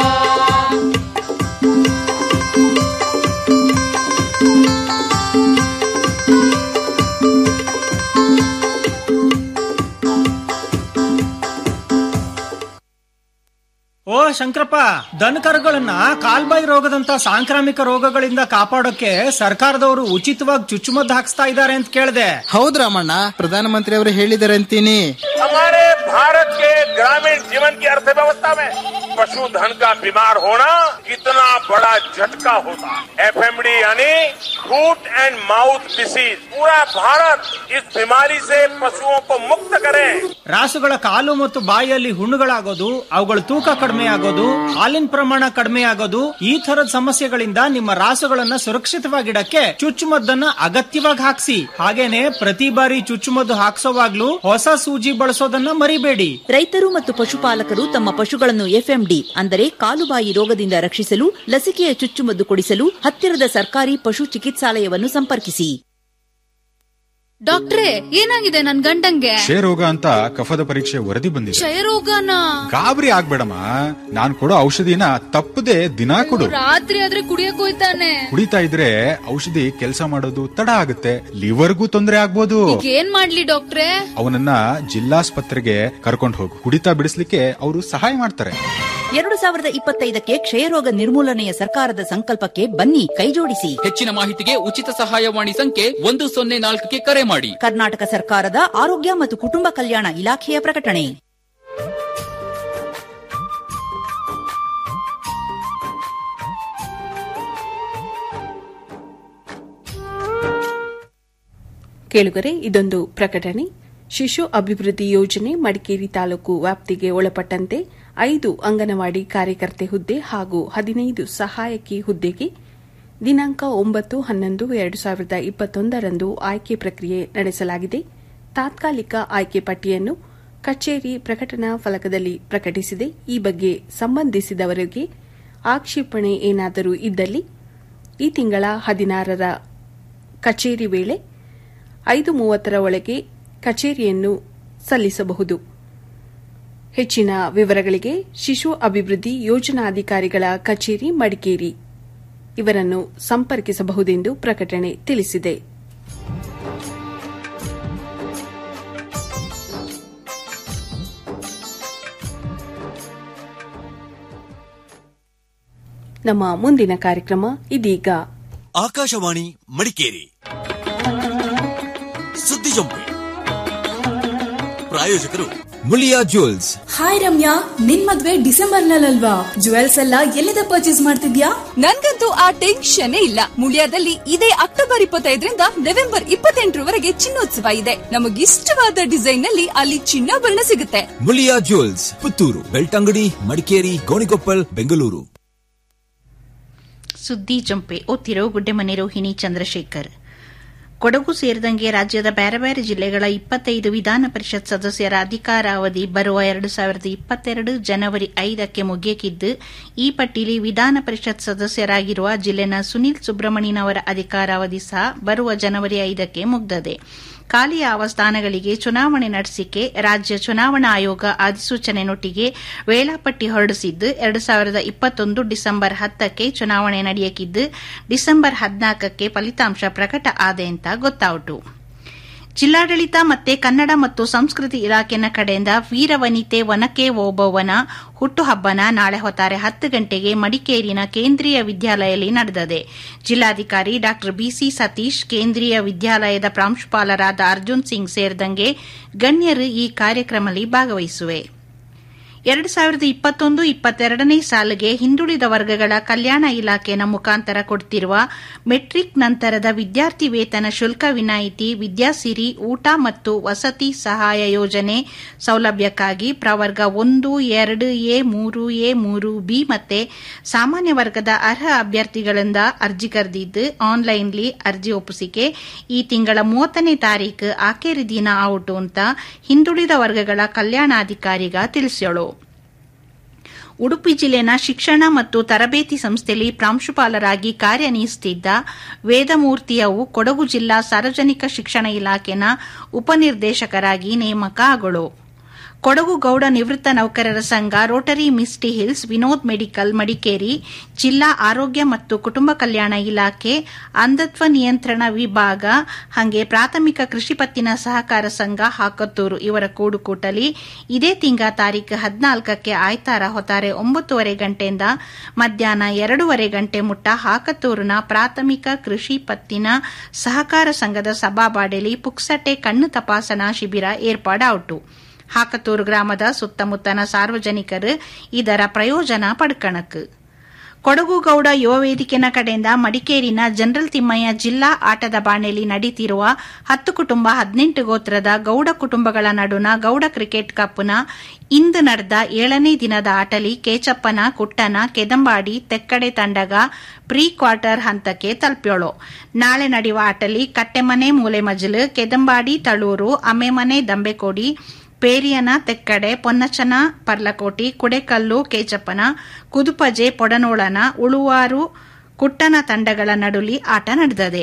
ಓ ಶಂಕರಪ್ಪ ದನಕರುಗಳನ್ನ ಕಾಲ್ಬಾಯಿ ರೋಗದಂತ ಸಾಂಕ್ರಾಮಿಕ ರೋಗಗಳಿಂದ ಕಾಪಾಡೋಕೆ ಸರ್ಕಾರದವರು ಉಚಿತವಾಗಿ ಚುಚ್ಚುಮದ್ದು ಹಾಕ್ಸ್ತಾ ಇದ್ದಾರೆ ಅಂತ ಕೇಳಿದೆ ಹೌದ್ ರಾಮಣ್ಣ ಪ್ರಧಾನಮಂತ್ರಿ ಅವರು ಹೇಳಿದ್ದಾರೆ ಅಂತೀನಿ हमारे भारत के ग्रामीण जीवन की अर्थव्यवस्था में पशुधन का बीमार होना कितना बड़ा झटका होता है एफएमडी यानी फूट एंड माउथ डिसीज पूरा भारत इस बीमारी से पशुओं को मुक्त करे ರಾಸುಗಳ ಕಾಲು ಮತ್ತು ಬಾಯಿಯಲ್ಲಿ ಹುಣ್ಣುಗಳಾಗೋದು ಅವುಗಳ ತೂಕ ಕಡಿಮೆ ಆಗೋದು ಹಾಲಿನ ಪ್ರಮಾಣ ಕಡಿಮೆ ಆಗೋದು ಈ ತರದ ಸಮಸ್ಯೆಗಳಿಂದ ನಿಮ್ಮ ರಾಸುಗಳನ್ನ ಸುರಕ್ಷಿತವಾಗಿಡಕ್ಕೆ ಚುಚ್ಚುಮದ್ದನ್ನ ಅಗತ್ಯವಾಗಿ ಹಾಕ್ಸಿ ಹಾಗೇನೆ ಪ್ರತಿ ಬಾರಿ ಚುಚ್ಚುಮದ್ದು ಹಾಕ್ಸೋವಾಗ್ಲೂ ಹೊಸ ಸೂಜಿ ಬಳಸೋದನ್ನ ಮರಿಬೇಡಿ ರೈತರು ಮತ್ತು ಪಶುಪಾಲಕರು ತಮ್ಮ ಪಶುಗಳನ್ನು ಎಫ್ಎಂಡಿ ಅಂದರೆ ಕಾಲುಬಾಯಿ ರೋಗದಿಂದ ರಕ್ಷಿಸಲು ಲಸಿಕೆಯ ಚುಚ್ಚುಮದ್ದು ಕೊಡಿಸಲು ಹತ್ತಿರದ ಸರ್ಕಾರಿ ಪಶು ಚಿಕಿತ್ಸಾಲಯವನ್ನು ಸಂಪರ್ಕಿಸಿ ಡಾಕ್ಟ್ರೇ ಏನಾಗಿದೆ ನನ್ ಗಂಡಂಗೆ ಕ್ಷಯರೋಗ ಅಂತ ಕಫದ ಪರೀಕ್ಷೆ ವರದಿ ಬಂದಿದೆ ಕ್ಷಯರೋಗನ ಗಾಬರಿ ಆಗ್ಬೇಡಮ್ಮ ನಾನ್ ಕೊಡೋ ಔಷಧಿನ ತಪ್ಪದೆ ದಿನಾ ಕೊಡು ರಾತ್ರಿ ಆದ್ರೆ ಕುಡಿಯಕ್ ಹೋಯ್ತಾನೆ ಕುಡಿತಾ ಇದ್ರೆ ಔಷಧಿ ಕೆಲಸ ಮಾಡೋದು ತಡ ಆಗುತ್ತೆ ಲಿವರ್ಗೂ ತೊಂದರೆ ಆಗ್ಬೋದು ಈಗ ಏನ್ ಮಾಡ್ಲಿ ಡಾಕ್ಟ್ರೇ ಅವನನ್ನ ಜಿಲ್ಲಾಸ್ಪತ್ರೆಗೆ ಕರ್ಕೊಂಡು ಹೋಗು ಕುಡಿತಾ ಬಿಡಿಸ್ಲಿಕ್ಕೆ ಅವರು ಸಹಾಯ ಮಾಡ್ತಾರೆ ಎರಡು ಸಾವಿರದ ಇಪ್ಪತ್ತೈದಕ್ಕೆ ಕ್ಷಯರೋಗ ನಿರ್ಮೂಲನೆಯ ಸರ್ಕಾರದ ಸಂಕಲ್ಪಕ್ಕೆ ಬನ್ನಿ ಕೈಜೋಡಿಸಿ ಹೆಚ್ಚಿನ ಮಾಹಿತಿಗೆ ಉಚಿತ ಸಹಾಯವಾಣಿ ಸಂಖ್ಯೆ ಒಂದು ಸೊನ್ನೆ ನಾಲ್ಕಕ್ಕೆ ಕರೆ ಮಾಡಿ ಕರ್ನಾಟಕ ಸರ್ಕಾರದ ಆರೋಗ್ಯ ಮತ್ತು ಕುಟುಂಬ ಕಲ್ಯಾಣ ಇಲಾಖೆಯ ಪ್ರಕಟಣೆ ಕೇಳುಗರೆ ಇದೊಂದು ಪ್ರಕಟಣೆ ಶಿಶು ಅಭಿವೃದ್ಧಿ ಯೋಜನೆ ಮಡಿಕೇರಿ ತಾಲೂಕು ವ್ಯಾಪ್ತಿಗೆ ಒಳಪಟ್ಟಂತೆ ಐದು ಅಂಗನವಾಡಿ ಕಾರ್ಯಕರ್ತೆ ಹುದ್ದೆ ಹಾಗೂ ಹದಿನೈದು ಸಹಾಯಕಿ ಹುದ್ದೆಗೆ ದಿನಾಂಕ ಒಂಬತ್ತು ಹನ್ನೊಂದು ಎರಡು ಸಾವಿರದ ಇಪ್ಪತ್ತೊಂದರಂದು ಆಯ್ಕೆ ಪ್ರಕ್ರಿಯೆ ನಡೆಸಲಾಗಿದೆ ತಾತ್ಕಾಲಿಕ ಆಯ್ಕೆ ಪಟ್ಟಿಯನ್ನು ಕಚೇರಿ ಪ್ರಕಟಣಾ ಫಲಕದಲ್ಲಿ ಪ್ರಕಟಿಸಿದೆ ಈ ಬಗ್ಗೆ ಸಂಬಂಧಿಸಿದವರಿಗೆ ಆಕ್ಷೇಪಣೆ ಏನಾದರೂ ಇದ್ದಲ್ಲಿ ಈ ತಿಂಗಳ ಹದಿನಾರರ ಕಚೇರಿ ವೇಳೆ ಐದು ಮೂವತ್ತರ ಒಳಗೆ ಕಚೇರಿಯನ್ನು ಸಲ್ಲಿಸಬಹುದು ಹೆಚ್ಚಿನ ವಿವರಗಳಿಗೆ ಶಿಶು ಅಭಿವೃದ್ಧಿ ಯೋಜನಾಧಿಕಾರಿಗಳ ಕಚೇರಿ ಮಡಿಕೇರಿ ಇವರನ್ನು ಸಂಪರ್ಕಿಸಬಹುದೆಂದು ಪ್ರಕಟಣೆ ತಿಳಿಸಿದೆ ನಮ್ಮ ಮುಂದಿನ ಕಾರ್ಯಕ್ರಮ ಇದೀಗ ಆಕಾಶವಾಣಿ ಮಡಿಕೇರಿ ಸುದ್ದಿ ಜಂಪೆ ಪ್ರಾಯೋಜಕರು ಮುಳಿಯಾ ಜ್ಯುವೆಲ್ಸ್ ಹಾಯ್ ರಮ್ಯಾ ನಿನ್ ಮದ್ವೆ ಡಿಸೆಂಬರ್ ನಲ್ಲಲ್ವಾ ಜುವೆಲ್ಸ್ ಎಲ್ಲ ಎಲ್ಲಿಂದ ಪರ್ಚೇಸ್ ಮಾಡ್ತಿದ್ಯಾ ನನ್ಗಂತೂ ಆ ಟೆನ್ಷನ್ ಇಲ್ಲ ಮುಳಿಯಾದಲ್ಲಿ ಇದೇ ಅಕ್ಟೋಬರ್ ಇಪ್ಪತ್ತೈದರಿಂದ ನವೆಂಬರ್ ಇಪ್ಪತ್ತೆಂಟರವರೆಗೆ ಚಿನ್ನೋತ್ಸವ ಇದೆ ನಮಗಿಷ್ಟವಾದ ಡಿಸೈನ್ ನಲ್ಲಿ ಅಲ್ಲಿ ಚಿನ್ನಾಭರಣ ಸಿಗುತ್ತೆ ಮುಳಿಯಾ ಜ್ಯುವೆಲ್ಸ್ ಪುತ್ತೂರು ಬೆಳ್ತಂಗಡಿ ಮಡಿಕೇರಿ ಗೋಣಿಕೊಪ್ಪಲ್ ಬೆಂಗಳೂರು ಸುದ್ದಿ ಜಂಪೆ ಓದ್ತಿರೋ ಗುಡ್ಡೆಮನೆ ರೋಹಿಣಿ ಚಂದ್ರಶೇಖರ್ ಕೊಡಗು ಸೇರಿದಂಗೆ ರಾಜ್ಯದ ಬೇರೆ ಬೇರೆ ಜಿಲ್ಲೆಗಳ ಇಪ್ಪತ್ತೈದು ವಿಧಾನ ಪರಿಷತ್ ಸದಸ್ಯರ ಅಧಿಕಾರಾವಧಿ ಬರುವ ಎರಡು ಸಾವಿರದ ಇಪ್ಪತ್ತೆರಡು ಜನವರಿ ಐದಕ್ಕೆ ಮುಗಿಯಕಿದ್ದು ಈ ಪಟ್ಟಿಲಿ ವಿಧಾನ ಪರಿಷತ್ ಸದಸ್ಯರಾಗಿರುವ ಜಿಲ್ಲೆನ ಸುನೀಲ್ ಸುಬ್ರಹ್ಮಣ್ಯನವರ ಅಧಿಕಾರಾವಧಿ ಸಹ ಬರುವ ಜನವರಿ ಐದಕ್ಕೆ ಮುಗ್ದದೆ ಖಾಲಿಯಾವ ಸ್ಥಾನಗಳಿಗೆ ಚುನಾವಣೆ ನಡೆಸಿಕೆ ರಾಜ್ಯ ಚುನಾವಣಾ ಆಯೋಗ ಅಧಿಸೂಚನೆನೊಟ್ಟಿಗೆ ವೇಳಾಪಟ್ಟಿ ಹೊರಡಿಸಿದ್ದು ಎರಡು ಸಾವಿರದ ಇಪ್ಪತ್ತೊಂದು ಡಿಸೆಂಬರ್ ಹತ್ತಕ್ಕೆ ಚುನಾವಣೆ ನಡೆಯಕಿದ್ದು ಡಿಸೆಂಬರ್ ಹದಿನಾಲ್ಕಕ್ಕೆ ಫಲಿತಾಂಶ ಪ್ರಕಟ ಆದೆ ಅಂತ ಗೊತ್ತಾಯಿತು ಜಿಲ್ಲಾಡಳಿತ ಮತ್ತೆ ಕನ್ನಡ ಮತ್ತು ಸಂಸ್ಕೃತಿ ಇಲಾಖೆನ ಕಡೆಯಿಂದ ವೀರವನಿತೆ ವನಕೆ ಓಬವ್ವನ ಹುಟ್ಟುಹಬ್ಬನ ನಾಳೆ ಹೊತ್ತಾರೆ ಹತ್ತು ಗಂಟೆಗೆ ಮಡಿಕೇರಿನ ಕೇಂದ್ರೀಯ ವಿದ್ಯಾಲಯದಲ್ಲಿ ನಡೆದಿದೆ ಜಿಲ್ಲಾಧಿಕಾರಿ ಡಾ ಬಿಸಿ ಸತೀಶ್ ಕೇಂದ್ರೀಯ ವಿದ್ಯಾಲಯದ ಪ್ರಾಂಶುಪಾಲರಾದ ಅರ್ಜುನ್ ಸಿಂಗ್ ಸೇರಿದಂಗೆ ಗಣ್ಯರು ಈ ಕಾರ್ಯಕ್ರಮದಲ್ಲಿ ಭಾಗವಹಿಸುವೆ ಎರಡು ಸಾವಿರದ ಇಪ್ಪತ್ತೊಂದು ಇಪ್ಪತ್ತೆರಡನೇ ಸಾಲಿಗೆ ಹಿಂದುಳಿದ ವರ್ಗಗಳ ಕಲ್ಯಾಣ ಇಲಾಖೆನ ಮುಖಾಂತರ ಕೊಡುತ್ತಿರುವ ಮೆಟ್ರಿಕ್ ನಂತರದ ವಿದ್ಯಾರ್ಥಿ ವೇತನ ಶುಲ್ಕ ವಿನಾಯಿತಿ ವಿದ್ಯಾಸಿರಿ ಊಟ ಮತ್ತು ವಸತಿ ಸಹಾಯ ಯೋಜನೆ ಸೌಲಭ್ಯಕ್ಕಾಗಿ ಪ್ರವರ್ಗ ಒಂದು ಎರಡು ಎ ಮೂರು ಎ ಮೂರು ಬಿ ಮತ್ತೆ ಸಾಮಾನ್ಯ ವರ್ಗದ ಅರ್ಹ ಅಭ್ಯರ್ಥಿಗಳಿಂದ ಅರ್ಜಿ ಕರೆದಿದ್ದು ಆನ್ಲೈನ್ಲಿ ಅರ್ಜಿ ಒಪ್ಪಿಸಿಕೆ ಈ ತಿಂಗಳ ಮೂವತ್ತನೇ ತಾರೀಕು ಆಖೇರಿ ದಿನ ಔಟು ಅಂತ ಹಿಂದುಳಿದ ವರ್ಗಗಳ ಕಲ್ಯಾಣಾಧಿಕಾರಿಗ ತಿಳಿಸ್ಯೋಳು ಉಡುಪಿ ಜಿಲ್ಲೆನ ಶಿಕ್ಷಣ ಮತ್ತು ತರಬೇತಿ ಸಂಸ್ಥೆಯಲ್ಲಿ ಪ್ರಾಂಶುಪಾಲರಾಗಿ ಕಾರ್ಯನಿರ್ವಹಿಸುತ್ತಿದ್ದ ವೇದಮೂರ್ತಿಯವು ಕೊಡಗು ಜಿಲ್ಲಾ ಸಾರ್ವಜನಿಕ ಶಿಕ್ಷಣ ಇಲಾಖೆನ ಉಪನಿರ್ದೇಶಕರಾಗಿ ನೇಮಕ ಆಗಳು ಕೊಡಗು ಗೌಡ ನಿವೃತ್ತ ನೌಕರರ ಸಂಘ Rotary Misty Hills Vinod medical Madikeri ಜಿಲ್ಲಾ ಆರೋಗ್ಯ ಮತ್ತು ಕುಟುಂಬ ಕಲ್ಯಾಣ ಇಲಾಖೆ ಅಂಧತ್ವ ನಿಯಂತ್ರಣ ವಿಭಾಗ ಹಾಗೆ ಪ್ರಾಥಮಿಕ ಕೃಷಿ ಪತ್ತಿನ ಸಹಕಾರ ಸಂಘ ಹಾಕತ್ತೂರು ಇವರ ಕೂಡುಕೂಟಲಿ ಇದೇ ತಿಂಗ ತಾರೀಕು ಹದಿನಾಲ್ಕಕ್ಕೆ ಆಯ್ತಾರ ಹೊತ್ತಾರೆ ಒಂಬತ್ತುವರೆ ಗಂಟೆಯಿಂದ ಮಧ್ಯಾಹ್ನ ಎರಡೂವರೆ ಗಂಟೆ ಮುಟ್ಟ ಹಾಕತ್ತೂರಿನ ಪ್ರಾಥಮಿಕ ಕೃಷಿ ಪತ್ತಿನ ಸಹಕಾರ ಸಂಘದ ಸಭಾಬಾಡೆಲಿ ಪುಕ್ಸಟ್ಟೆ ಕಣ್ಣು ತಪಾಸಣಾ ಶಿಬಿರ ಏರ್ಪಾಡಾಯಿತು ಹಾಕತೂರು ಗ್ರಾಮದ ಸುತ್ತಮುತ್ತನ ಸಾರ್ವಜನಿಕರು ಇದರ ಪ್ರಯೋಜನ ಪಡ್ಕಣಕ್ ಕೊಡಗು ಗೌಡ ಯುವ ವೇದಿಕೆನ ಕಡೆಯಿಂದ ಮಡಿಕೇರಿನ ಜನರಲ್ ತಿಮ್ಮಯ್ಯ ಜಿಲ್ಲಾ ಆಟದ ಬಾಣೆಲಿ ನಡೀತಿರುವ ಹತ್ತು ಕುಟುಂಬ ಹದಿನೆಂಟು ಗೋತ್ರದ ಗೌಡ ಕುಟುಂಬಗಳ ನಡುನ ಗೌಡ ಕ್ರಿಕೆಟ್ ಕಪ್ನ ಇಂದು ನಡೆದ ಏಳನೇ ದಿನದ ಆಟಲಿ ಕೇಚಪ್ಪನ ಕುಟ್ಟನ ಕೆದಂಬಾಡಿ ತೆಕ್ಕಡೆ ತಂಡಗ ಪ್ರೀ ಕ್ವಾರ್ಟರ್ ಹಂತಕ್ಕೆ ತಲುಪ್ಯೋಳು ನಾಳೆ ನಡೆಯುವ ಆಟಲಿ ಕಟ್ಟೆಮನೆ ಮೂಲೆಮಜಲು ಕೆದಂಬಾಡಿ ತಳೂರು ಅಮೆಮನೆ ದಂಬೆಕೋಡಿ ಪೇರಿಯನ ತೆಕ್ಕಡೆ ಪೊನ್ನಚನ ಪರ್ಲಕೋಟಿ ಕುಡೆಕಲ್ಲು ಕೇಚಪ್ಪನ ಕುದುಪಜೆ ಪೊಡನೋಳನ ಉಳುವಾರು ಕುಟ್ಟನ ತಂಡಗಳ ನಡುಲಿ ಆಟ ನಡೆದಿದೆ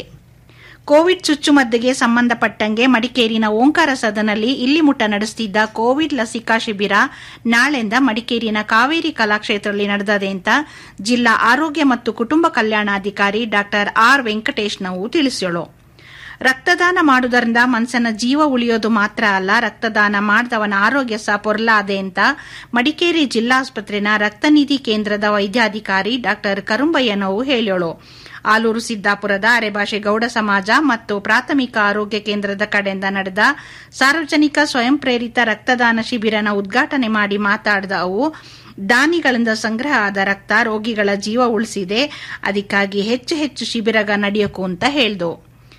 ಕೋವಿಡ್ ಚುಚ್ಚುಮದ್ದಿಗೆ ಸಂಬಂಧಪಟ್ಟಂಗೆ ಮಡಿಕೇರಿನ ಓಂಕಾರ ಸದನಲ್ಲಿ ಇಲ್ಲಿ ಮುಟ್ಟ ನಡೆಸುತ್ತಿದ್ದ ಕೋವಿಡ್ ಲಸಿಕಾ ಶಿಬಿರ ನಾಳೆಯಿಂದ ಮಡಿಕೇರಿನ ಕಾವೇರಿ ಕಲಾಕ್ಷೇತ್ರದಲ್ಲಿ ನಡೆದಿದೆ ಅಂತ ಜಿಲ್ಲಾ ಆರೋಗ್ಯ ಮತ್ತು ಕುಟುಂಬ ಕಲ್ಯಾಣಾಧಿಕಾರಿ ಡಾ ಆರ್ ವೆಂಕಟೇಶ್ ನಾವು ತಿಳಿಸಿಳು ರಕ್ತದಾನ ಮಾಡುವುದರಿಂದ ಮನಸ್ಸನ ಜೀವ ಉಳಿಯೋದು ಮಾತ್ರ ಅಲ್ಲ ರಕ್ತದಾನ ಮಾಡಿದವನ ಆರೋಗ್ಯ ಸಹ ಪೊರ್ಲಾದೆ ಅಂತ ಮಡಿಕೇರಿ ಜಿಲ್ಲಾಸ್ಪತ್ರೆನ ರಕ್ತನಿಧಿ ಕೇಂದ್ರದ ವೈದ್ಯಾಧಿಕಾರಿ ಡಾ ಕರುಂಬಯ್ಯನವು ಹೇಳೋಳು ಆಲೂರು ಸಿದ್ದಾಪುರದ ಅರೆಭಾಷೆ ಗೌಡ ಸಮಾಜ ಮತ್ತು ಪ್ರಾಥಮಿಕ ಆರೋಗ್ಯ ಕೇಂದ್ರದ ಕಡೆಯಿಂದ ನಡೆದ ಸಾರ್ವಜನಿಕ ಸ್ವಯಂ ಪ್ರೇರಿತ ರಕ್ತದಾನ ಶಿಬಿರನ ಉದ್ಘಾಟನೆ ಮಾಡಿ ಮಾತಾಡಿದ ಅವು ದಾನಿಗಳಿಂದ ಸಂಗ್ರಹ ಆದ ರಕ್ತ ರೋಗಿಗಳ ಜೀವ ಉಳಿಸಿದೆ ಅದಕ್ಕಾಗಿ ಹೆಚ್ಚು ಹೆಚ್ಚು ಶಿಬಿರಗ ನಡೆಯಕು ಅಂತ ಹೇಳ್ದು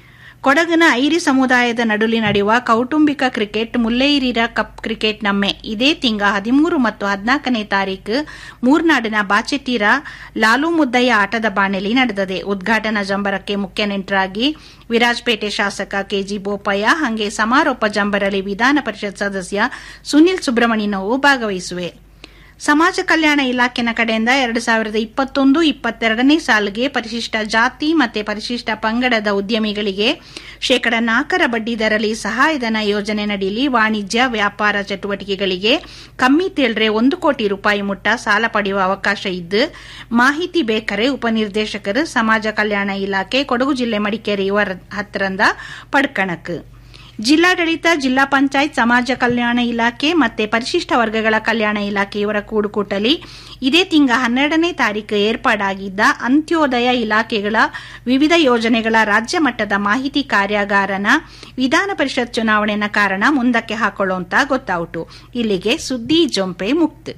ಕೊಡಗಿನ ಐರಿ ಸಮುದಾಯದ ನಡುಲಿ ನಡೆಯುವ ಕೌಟುಂಬಿಕ ಕ್ರಿಕೆಟ್ ಮುಲ್ಲೇರಿರ ಕಪ್ ಕ್ರಿಕೆಟ್ ನಮ್ಮೆ ಇದೇ ತಿಂಗ ಹದಿಮೂರು ಮತ್ತು ಹದಿನಾಲ್ಕನೇ ತಾರೀಕು ಮೂರ್ನಾಡಿನ ಬಾಚೆಟ್ಟಿರ ಲಾಲು ಮುದ್ದಯ್ಯ ಆಟದ ಬಾಣೆಲಿ ನಡೆದಿದೆ ಉದ್ಘಾಟನಾ ಜಂಬರಕ್ಕೆ ಮುಖ್ಯ ನೆಂಟರಾಗಿ ವಿರಾಜಪೇಟೆ ಶಾಸಕ ಕೆಜಿ ಬೋಪಯ್ಯ ಹಾಗೆ ಸಮಾರೋಪ ಜಂಬರಲಿ ವಿಧಾನ ಪರಿಷತ್ ಸದಸ್ಯ ಸುನಿಲ್ ಸುಬ್ರಹ್ಮಣ್ಯನವು ಭಾಗವಹಿಸುವೆ ಸಮಾಜ ಕಲ್ಯಾಣ ಇಲಾಖೆನ ಕಡೆಯಿಂದ ಎರಡು ಸಾವಿರದ ಇಪ್ಪತ್ತೊಂದು ಇಪ್ಪತ್ತೆರಡನೇ ಸಾಲಿಗೆ ಪರಿಶಿಷ್ಟ ಜಾತಿ ಮತ್ತು ಪರಿಶಿಷ್ಟ ಪಂಗಡದ ಉದ್ಯಮಿಗಳಿಗೆ ಶೇಕಡ ನಾಲ್ಕರ ಬಡ್ಡಿ ದರಲಿ ಸಹಾಯಧನ ಯೋಜನೆ ನಡೀಲಿ ವಾಣಿಜ್ಯ ವ್ಯಾಪಾರ ಚಟುವಟಿಕೆಗಳಿಗೆ ಕಮ್ಮಿ ತೇಳ್ರೆ ಒಂದು ಕೋಟಿ ರೂಪಾಯಿ ಮುಟ್ಟ ಸಾಲ ಪಡೆಯುವ ಅವಕಾಶ ಇದ್ದು ಮಾಹಿತಿ ಬೇಕಾರೆ ಉಪನಿರ್ದೇಶಕರು ಸಮಾಜ ಕಲ್ಯಾಣ ಇಲಾಖೆ ಕೊಡಗು ಜಿಲ್ಲೆ ಮಡಿಕೇರಿ ಇವರ ಹತ್ತಿರಂದ ಪಡ್ಕಣಕ್ ಜಿಲ್ಲಾಡಳಿತ ಜಿಲ್ಲಾ ಪಂಚಾಯತ್ ಸಮಾಜ ಕಲ್ಯಾಣ ಇಲಾಖೆ ಮತ್ತೆ ಪರಿಶಿಷ್ಟ ವರ್ಗಗಳ ಕಲ್ಯಾಣ ಇಲಾಖೆ ಇವರ ಕೂಡುಕೂಟಲಿ ಇದೇ ತಿಂಗ ಹನ್ನೆರಡನೇ ತಾರೀಕು ಏರ್ಪಾಡಾಗಿದ್ದ ಅಂತ್ಯೋದಯ ಇಲಾಖೆಗಳ ವಿವಿಧ ಯೋಜನೆಗಳ ರಾಜ್ಯ ಮಟ್ಟದ ಮಾಹಿತಿ ಕಾರ್ಯಾಗಾರನ ವಿಧಾನ ಪರಿಷತ್ ಚುನಾವಣೆನ ಕಾರಣ ಮುಂದಕ್ಕೆ ಹಾಕೊಳ್ಳುವಂತ ಗೊತ್ತಾಯಿತು ಇಲ್ಲಿಗೆ ಸುದ್ದಿ ಜೊಂಪೆ ಮುಕ್ತ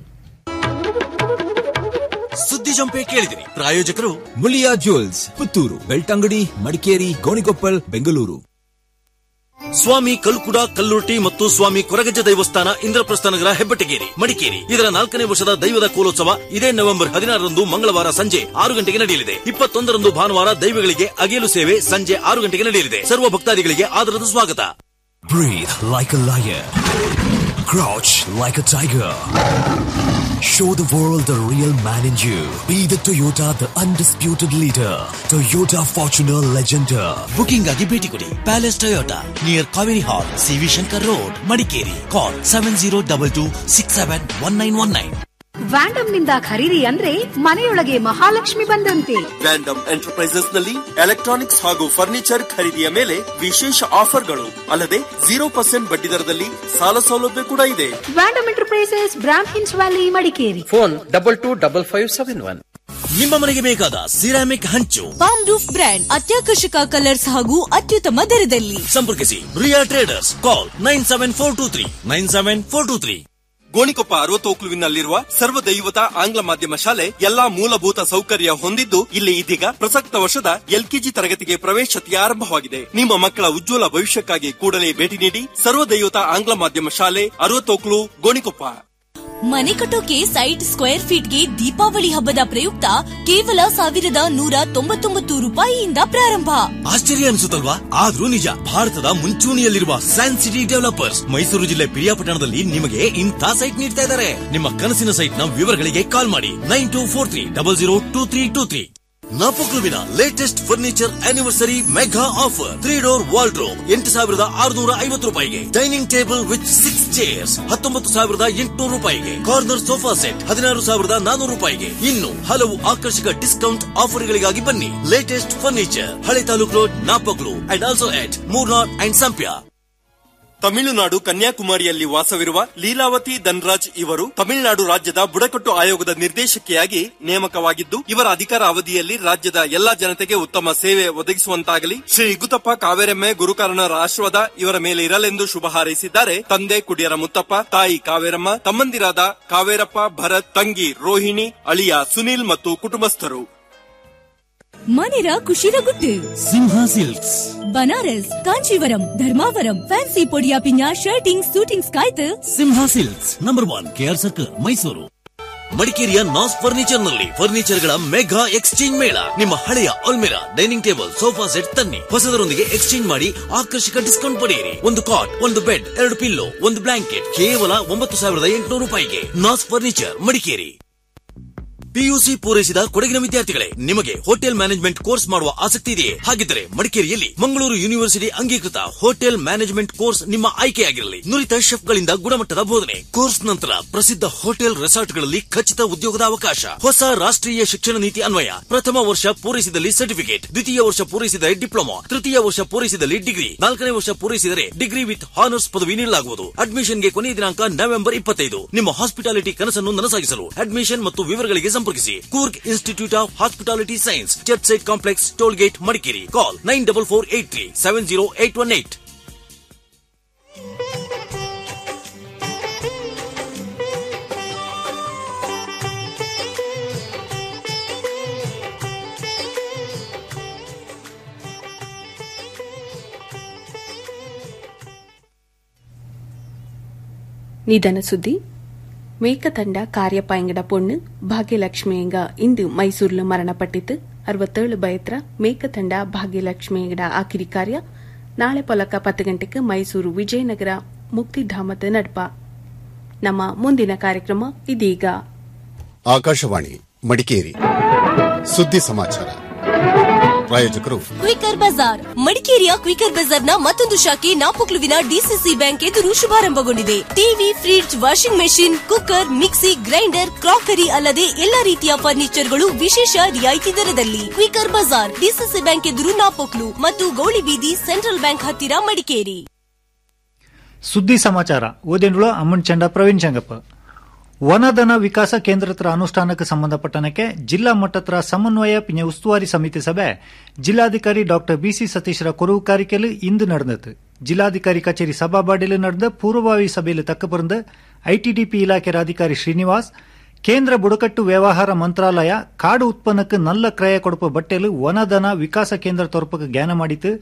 ಸುದ್ದಿ ಜಂಪೆ ಕೇಳಿದಿರಿ ಪ್ರಾಯೋಜಕರು ಮುಳಿಯಾ ಜ್ಯುವೆಲ್ಸ್ ಪುತ್ತೂರು ಬೆಳ್ತಂಗಡಿ ಮಡಿಕೇರಿ ಗೋಣಿಕೊಪ್ಪಲ್ ಬೆಂಗಳೂರು ಸ್ವಾಮಿ ಕಲ್ಕುಡ ಕಲ್ಲುರ್ಟಿ ಮತ್ತು ಸ್ವಾಮಿ ಕೊರಗಜ್ಜ ದೈವಸ್ಥಾನ ಇಂದ್ರಪ್ರಸ್ಥ ನಗರ ಹೆಬ್ಬೆಟ್ಟಗೇರಿ ಮಡಿಕೇರಿ ಇದರ ನಾಲ್ಕನೇ ವರ್ಷದ ದೈವದ ಕೋಲೋತ್ಸವ ಇದೇ ನವೆಂಬರ್ ಹದಿನಾರರಂದು ಮಂಗಳವಾರ ಸಂಜೆ ಆರು ಗಂಟೆಗೆ ನಡೆಯಲಿದೆ ಇಪ್ಪತ್ತೊಂದರಂದು ಭಾನುವಾರ ದೈವಗಳಿಗೆ ಅಗೇಲು ಸೇವೆ ಸಂಜೆ ಆರು ಗಂಟೆಗೆ ನಡೆಯಲಿದೆ ಸರ್ವ ಭಕ್ತಾದಿಗಳಿಗೆ ಆದರದ ಸ್ವಾಗತ Breathe like a lion. Crouch like a tiger. Show the world the real man in you. Be the Toyota, the undisputed leader. Toyota Fortuner Legender. Booking ಆಗಿ ಭೇಟಿ ಕೊಡಿ palace Toyota near Kaveri hall CV Shankar road Madikeri call seven zero double two six seven one nine one nine ವ್ಯಾಂಡಮ್ ನಿಂದ ಖರೀದಿ ಅಂದ್ರೆ ಮನೆಯೊಳಗೆ ಮಹಾಲಕ್ಷ್ಮಿ ಬಂದಂತೆ ವ್ಯಾಂಡಮ್ ಎಂಟರ್ಪ್ರೈಸಸ್ ನಲ್ಲಿ ಎಲೆಕ್ಟ್ರಾನಿಕ್ಸ್ ಹಾಗೂ ಫರ್ನಿಚರ್ ಖರೀದಿಯ ಮೇಲೆ ವಿಶೇಷ ಆಫರ್ಗಳು ಅಲ್ಲದೆ ಜೀರೋ ಪರ್ಸೆಂಟ್ ಬಡ್ಡಿ ದರದಲ್ಲಿ ಸಾಲ ಸೌಲಭ್ಯ ಕೂಡ ಇದೆ ವ್ಯಾಂಡಮ್ ಎಂಟರ್ಪ್ರೈಸಸ್ ಬ್ರಾಮ್ ಹಿನ್ಸ್ valley Madikeri phone double two double five seven one ನಿಮ್ಮ ಮನೆಗೆ ಬೇಕಾದ ಸಿರಾಮಿಕ್ ಹಂಚು ಪಾಮ್ ರೂಫ್ ಬ್ರ್ಯಾಂಡ್ ಅತ್ಯಾಕರ್ಷಕ ಕಲರ್ಸ್ ಹಾಗೂ ಅತ್ಯುತ್ತಮ ದರದಲ್ಲಿ ಸಂಪರ್ಕಿಸಿ Riya traders call nine seven four two three nine seven four two three Gonikoppa ಅರವತ್ತೋಕ್ಲುವಿನಲ್ಲಿರುವ ಸರ್ವ ದೈವತ ಆಂಗ್ಲ ಮಾಧ್ಯಮ ಶಾಲೆ ಎಲ್ಲಾ ಮೂಲಭೂತ ಸೌಕರ್ಯ ಹೊಂದಿದ್ದು ಇಲ್ಲಿ ಇದೀಗ ಪ್ರಸಕ್ತ ವರ್ಷದ ಎಲ್ಕೆಜಿ ತರಗತಿಗೆ ಪ್ರವೇಶತೆ ಆರಂಭವಾಗಿದೆ ನಿಮ್ಮ ಮಕ್ಕಳ ಉಜ್ವಲ ಭವಿಷ್ಯಕ್ಕಾಗಿ ಕೂಡಲೇ ಭೇಟಿ ನೀಡಿ ಸರ್ವ ದೈವತ ಆಂಗ್ಲ ಮಾಧ್ಯಮ ಶಾಲೆ ಅರವತ್ತೋಕ್ಲು ಗೋಣಿಕೊಪ್ಪ ಮನೆ ಕಟ್ಟೋಕೆ ಸೈಟ್ ಸ್ಕ್ವೇರ್ ಫೀಟ್ಗೆ ದೀಪಾವಳಿ ಹಬ್ಬದ ಪ್ರಯುಕ್ತ ಕೇವಲ ಸಾವಿರದ ನೂರ ತೊಂಬತ್ತೊಂಬತ್ತು ರೂಪಾಯಿಯಿಂದ ಪ್ರಾರಂಭ ಆಶ್ಚರ್ಯ ಅನಿಸುತ್ತಲ್ವಾ ಆದ್ರೂ ನಿಜ ಭಾರತದ ಮುಂಚೂಣಿಯಲ್ಲಿರುವ ಸೈನ್ಸ್ ಸಿಟಿ ಡೆವಲಪರ್ಸ್ ಮೈಸೂರು ಜಿಲ್ಲೆ ಪಿರಿಯಾಪಟ್ಟಣದಲ್ಲಿ ನಿಮಗೆ ಇಂಥ ಸೈಟ್ ನೀಡ್ತಾ ಇದ್ದಾರೆ ನಿಮ್ಮ ಕನಸಿನ ಸೈಟ್ ನ ವಿವರಗಳಿಗೆ ಕಾಲ್ ಮಾಡಿ nine two four three double zero two three two three ನಾಪಕ್ಲುವಿನ latest furniture anniversary mega offer three door wardrobe ಎಂಟು ಸಾವಿರದ ಆರುನೂರ ಐವತ್ತು ರೂಪಾಯಿಗೆ dining table with six chairs ಹತ್ತೊಂಬತ್ತು ಸಾವಿರದ ಎಂಟುನೂರು ರೂಪಾಯಿಗೆ ಕಾರ್ನರ್ ಸೋಫಾ ಸೆಟ್ ಹದಿನಾರು ಸಾವಿರದ ನಾನೂರು ರೂಪಾಯಿಗೆ ಇನ್ನು ಹಲವು ಆಕರ್ಷಕ ಡಿಸ್ಕೌಂಟ್ ಆಫರ್ಗಳಿಗಾಗಿ ಬನ್ನಿ ಲೇಟೆಸ್ಟ್ ಫರ್ನಿಚರ್ ಹಳೆ taluk road Napoklu and also at Murnad and Sampya Tamil Nadu ಕನ್ಯಾಕುಮಾರಿಯಲ್ಲಿ ವಾಸವಿರುವ ಲೀಲಾವತಿ ಧನ್ರಾಜ್ ಇವರು ತಮಿಳುನಾಡು ರಾಜ್ಯದ ಬುಡಕಟ್ಟು ಆಯೋಗದ ನಿರ್ದೇಶಕಿಯಾಗಿ ನೇಮಕವಾಗಿದ್ದು ಇವರ ಅಧಿಕಾರ ಅವಧಿಯಲ್ಲಿ ರಾಜ್ಯದ ಎಲ್ಲಾ ಜನತೆಗೆ ಉತ್ತಮ ಸೇವೆ ಒದಗಿಸುವಂತಾಗಲಿ ಶ್ರೀ ಗುತಪ್ಪ ಕಾವೇರಮ್ಮೆ ಗುರುಕಾರಣರ ಆಶೀರ್ವಾದ ಇವರ ಮೇಲೆ ಇರಲೆಂದು ಶುಭ ಹಾರೈಸಿದ್ದಾರೆ ತಂದೆ ಕುಡಿಯರ ಮುತ್ತಪ್ಪ ತಾಯಿ ಕಾವೇರಮ್ಮ ತಮ್ಮಂದಿರಾದ ಕಾವೇರಪ್ಪ ಭರತ್ ತಂಗಿ ರೋಹಿಣಿ ಅಳಿಯ ಸುನೀಲ್ ಮತ್ತು ಕುಟುಂಬಸ್ಥರು ಮನೆರ ಖುಷಿರ ಗುಟ್ಟು ಸಿಂಹ ಸಿಲ್ಕ್ಸ್ ಬನಾರಸ್ ಕಾಂಚೀವರಂ ಧರ್ಮಾವರಂ ಫ್ಯಾನ್ಸಿ ಪೊಡಿಯ ಪಿನ್ಯ ಶರ್ಟಿಂಗ್ ಸೂಟಿಂಗ್ಸ್ ಕಾಯ್ತು Simha silks number one KR circle Mysuru ಮಡಿಕೇರಿಯ ನಾಸ್ ಫರ್ನಿಚರ್ ನಲ್ಲಿ ಫರ್ನಿಚರ್ ಗಳ ಮೆಗಾ ಎಕ್ಸ್ಚೇಂಜ್ ಮೇಳ ನಿಮ್ಮ ಹಳೆಯ ಅಲ್ಮೆರಾ ಡೈನಿಂಗ್ ಟೇಬಲ್ ಸೋಫಾ ಸೆಟ್ ತನ್ನಿ ಹೊಸದರೊಂದಿಗೆ ಎಕ್ಸ್ಚೇಂಜ್ ಮಾಡಿ ಆಕರ್ಷಕ ಡಿಸ್ಕೌಂಟ್ ಪಡೆಯಿರಿ ಒಂದು ಕಾಟ್ ಒಂದು ಬೆಡ್ ಎರಡು ಪಿಲ್ಲೋ ಒಂದು ಬ್ಲಾಂಕೆಟ್ ಕೇವಲ ಒಂಬತ್ತು ಸಾವಿರದ ಎಂಟುನೂರು ರೂಪಾಯಿಗೆ ನಾಸ್ ಫರ್ನಿಚರ್ ಮಡಿಕೇರಿ ಪಿಯುಸಿ ಪೂರೈಸಿದ ಕೊಡಗಿನ ವಿದ್ಯಾರ್ಥಿಗಳೇ ನಿಮಗೆ ಹೋಟೆಲ್ ಮ್ಯಾನೇಜ್ಮೆಂಟ್ ಕೋರ್ಸ್ ಮಾಡುವ ಆಸಕ್ತಿ ಇದೆಯೇ ಹಾಗಿದ್ದರೆ ಮಡಿಕೇರಿಯಲ್ಲಿ ಮಂಗಳೂರು ಯೂನಿವರ್ಸಿಟಿ ಅಂಗೀಕೃತ ಹೋಟೆಲ್ ಮ್ಯಾನೇಜ್ಮೆಂಟ್ ಕೋರ್ಸ್ ನಿಮ್ಮ ಆಯ್ಕೆಯಾಗಿರಲಿ ನುರಿತ ಶೆಫ್ಗಳಿಂದ ಗುಣಮಟ್ಟದ ಬೋಧನೆ ಕೋರ್ಸ್ ನಂತರ ಪ್ರಸಿದ್ಧ ಹೋಟೆಲ್ ರೆಸಾರ್ಟ್ಗಳಲ್ಲಿ ಖಚಿತ ಉದ್ಯೋಗದ ಅವಕಾಶ ಹೊಸ ರಾಷ್ಟ್ರೀಯ ಶಿಕ್ಷಣ ನೀತಿ ಅನ್ವಯ ಪ್ರಥಮ ವರ್ಷ ಪೂರೈಸಿದಲ್ಲಿ ಸರ್ಟಿಫಿಕೇಟ್ ದ್ವಿತೀಯ ವರ್ಷ ಪೂರೈಸಿದರೆ ಡಿಪ್ಲೊಮಾ ತೃತೀಯ ವರ್ಷ ಪೂರೈಸಿದಲ್ಲಿ ಡಿಗ್ರಿ ನಾಲ್ಕನೇ ವರ್ಷ ಪೂರೈಸಿದರೆ ಡಿಗ್ರಿ ವಿತ್ ಹಾನರ್ಸ್ ಪದವಿ ನೀಡಲಾಗುವುದು ಅಡ್ಮಿಷನ್ಗೆ ಕೊನೆಯ ದಿನಾಂಕ ನವೆಂಬರ್ ಇಪ್ಪತ್ತೈದು ನಿಮ್ಮ ಹಾಸ್ಪಿಟಾಲಿಟಿ ಕನಸನ್ನು ನನಸಾಗಿಸಲು ಅಡ್ಮಿಷನ್ ಮತ್ತು ವಿವರಗಳಿಗೆ ಸಂಪರ್ಕಿಸಿ Coorg institute of hospitality science church site complex toll gate Madikeri call nine double four eight three seven zero eight one eight ನಿಧನ ಸುದ್ದಿ ಮೇಕತಂಡ ಕಾರ್ಯಪಾಯಂಗಡ ಪೊಣ್ಣು ಭಾಗ್ಯಲಕ್ಷ್ಮಿಯಂಗ ಇಂದು ಮೈಸೂರಿಲು ಮರಣಪಟ್ಟಿತು ಅರವತ್ತೇಳು ಬಯತ್ರ ಮೇಕತಂಡ ಭಾಗ್ಯಲಕ್ಷ್ಮಿಯಂಗಡ ಆಕಿರಿ ಕಾರ್ಯ ನಾಳೆ ಪೊಲಕ ಪತ್ತು ಗಂಟೆಗೆ ಮೈಸೂರು ವಿಜಯನಗರ ಮುಕ್ತಿಧಾಮದ ನಡ್ಪ ನಮ್ಮ ಮುಂದಿನ ಕಾರ್ಯಕ್ರಮ ಇದೀಗ ಆಕಾಶವಾಣಿ ಮಡಿಕೇರಿ ಸುದ್ದಿ ಸಮಾಚಾರ ಪ್ರಾಯೋಜಕರು ಕ್ವಿಕರ್ ಬಜಾರ್ ಮಡಿಕೇರಿಯ ಕ್ವಿಕರ್ ಬಜಾರ್ನ ಮತ್ತೊಂದು ಶಾಖೆ ನಾಪೊಕ್ಲುವಿನ ಡಿಸಿಸಿ ಬ್ಯಾಂಕ್ ಎದುರು ಶುಭಾರಂಭಗೊಂಡಿದೆ TV fridge washing machine cooker mixie grinder crockery ಅಲ್ಲದೆ ಎಲ್ಲಾ ರೀತಿಯ ಫರ್ನಿಚರ್ಗಳು ವಿಶೇಷ ರಿಯಾಯಿತಿ ದರದಲ್ಲಿ ಕ್ವಿಕರ್ ಬಜಾರ್ ಡಿಸಿಸಿ ಬ್ಯಾಂಕ್ ಎದುರು ನಾಪೊಕ್ಲು ಮತ್ತು ಗೌಳಿಬೀದಿ ಸೆಂಟ್ರಲ್ ಬ್ಯಾಂಕ್ ಹತ್ತಿರ ಮಡಿಕೇರಿ ಸುದ್ದಿ ಸಮಾಚಾರ ಓದೇಂಡ್ಳು ಅಮ್ಮನ್ ಚಂಡ ಪ್ರವೀಣ್ ಚಂಗಪ್ಪ ವನದನ ವಿಕಾಸ ಕೇಂದ್ರತ್ರ ಅನುಷ್ಠಾನಕ್ಕೆ ಸಂಬಂಧಪಟ್ಟನಕ್ಕೆ ಜಿಲ್ಲಾ ಮಟ್ಟತ್ರ ಸಮನ್ವಯ ಪಿಂಜ ಉಸ್ತುವಾರಿ ಸಮಿತಿ ಸಭೆ ಜಿಲ್ಲಾಧಿಕಾರಿ ಡಾಕ್ಟರ್ ಬಿಸಿ ಸತೀಶ್ರ ಕೊರವು ಕಾರಿಕೆಲು ಇಂದು ನಡೆದது ಜಿಲ್ಲಾಧಿಕಾರಿ ಕಚೇರಿ ಸಭಾಬಾಡಿಲು ನಡೆದ ಪೂರ್ವಭಾವಿ ಸಭೆಯಲ್ಲಿ ತಕ್ಕಪರಂದು ಐಟಿಡಿಪಿ ಇಲಾಖೆ ಅಧಿಕಾರಿ ಶ್ರೀನಿವಾಸ್ ಕೇಂದ್ರ ಬುಡಕಟ್ಟು ವ್ಯವಹಾರ ಮಂತ್ರಾಲಯ ಕಾಡು ಉತ್ಪನ್ನಕ್ಕೆ ನಲ್ಲ ಕ್ರಯ ಕೊಡುಪ ಬಟ್ಟೆಲು ವನದನ ವಿಕಾಸ ಕೇಂದ್ರ ತೊರಪಕ್ಕೆ ಜ್ಞಾನ ಮಾಡಿತು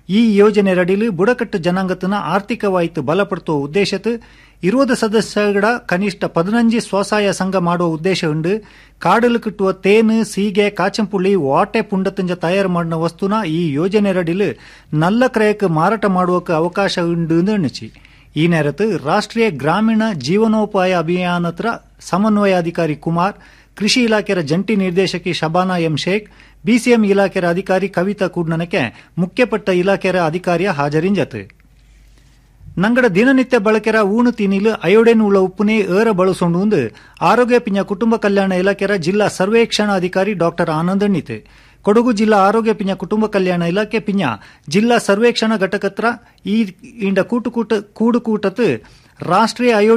ಈ ಯೋಜನೆಯಡಿயில் ಬುಡಕಟ್ಟು ಜನಾಂಗத்திನ ಆರ್ಥಿಕವಾಯಿತು ಬಲಪಡುത്തുವ ಉದ್ದೇಶத்து இருபது சதஸ்யகட கனிஷ்ட பதினஞ்சு ಸ್ವಸಹಾಯ ಸಂಘ ಮಾಡುವ ಉದ್ದೇಶ ಉಂಡು ಕಾಡಲು ಕಿಟ್ಟುವ ತೇನು ಸೀಗೆ ಕಾಚಂಪುಳ್ಳಿ ವಾಟೆ ಪುಂಡತಂಜ ತಯಾರು ಮಾಡಿನ ವಸ್ತುನ ಈ ಯೋಜನೆಯಡಿಲ್ ನಲ್ಲ ಕ್ರಯಕ್ಕೆ ಮಾರಾಟ ಮಾಡುವಕ್ಕೆ ಅವಕಾಶ ಉಂಡು ಎಣ್ಣಿಸಿ ಈ ನೇರತ್ತು ರಾಷ್ಟ್ರೀಯ ಗ್ರಾಮೀಣ ಜೀವನೋಪಾಯ ಅಭಿಯಾನತ್ರ ಸಮನ್ವಯಾಧಿಕಾರಿ ಕುಮಾರ್ ಕೃಷಿ ಇಲಾಖೆಯ ಜಂಟಿ ನಿರ್ದೇಶಕಿ ಶಬಾನಾ ಎಂ ಶೇಖ್ ಬಿಸಿಎಂ ಇಲಾಖೆಯ ಅಧಿಕಾರಿ ಕವಿತಾ ಕೂಡ್ನನಕ್ಕೆ ಮುಖ್ಯಪಟ್ಟ ಇಲಾಖೆಯ ಅಧಿಕಾರಿಯ ಹಾಜರಿಂಜತ್ ನಂಗಡ ದಿನನಿತ್ಯ ಬಳಕೆರ ಊಣು ತಿನಿಲು ಅಯೋಡೇನ್ ಉಳ್ಳ ಉಪ್ಪುನೇ ಏರ ಬಳಸೊಂಡು ಉಂದು ಆರೋಗ್ಯ ಪಿಂಜ ಕುಟುಂಬ ಕಲ್ಯಾಣ ಇಲಾಖೆಯ ಜಿಲ್ಲಾ ಸರ್ವೇಕ್ಷಣಾಧಿಕಾರಿ ಡಾಕ್ಟರ್ ಆನಂದ್ ಎಣ್ಣಿತು ಕೊಡಗು ಜಿಲ್ಲಾ ಆರೋಗ್ಯ ಪಿಂಜ ಕುಟುಂಬ ಕಲ್ಯಾಣ ಇಲಾಖೆ ಪಿಂಜ ಜಿಲ್ಲಾ ಸರ್ವೇಕ್ಷಣಾ ಘಟಕತ್ರ ಈ ಇಂಡ ಕೂಟುಕೂಟ ಕೂಡುಕೂಟತ್ ರಾಷ್ಟ್ರೀಯ ಅಯೋಡಿನ್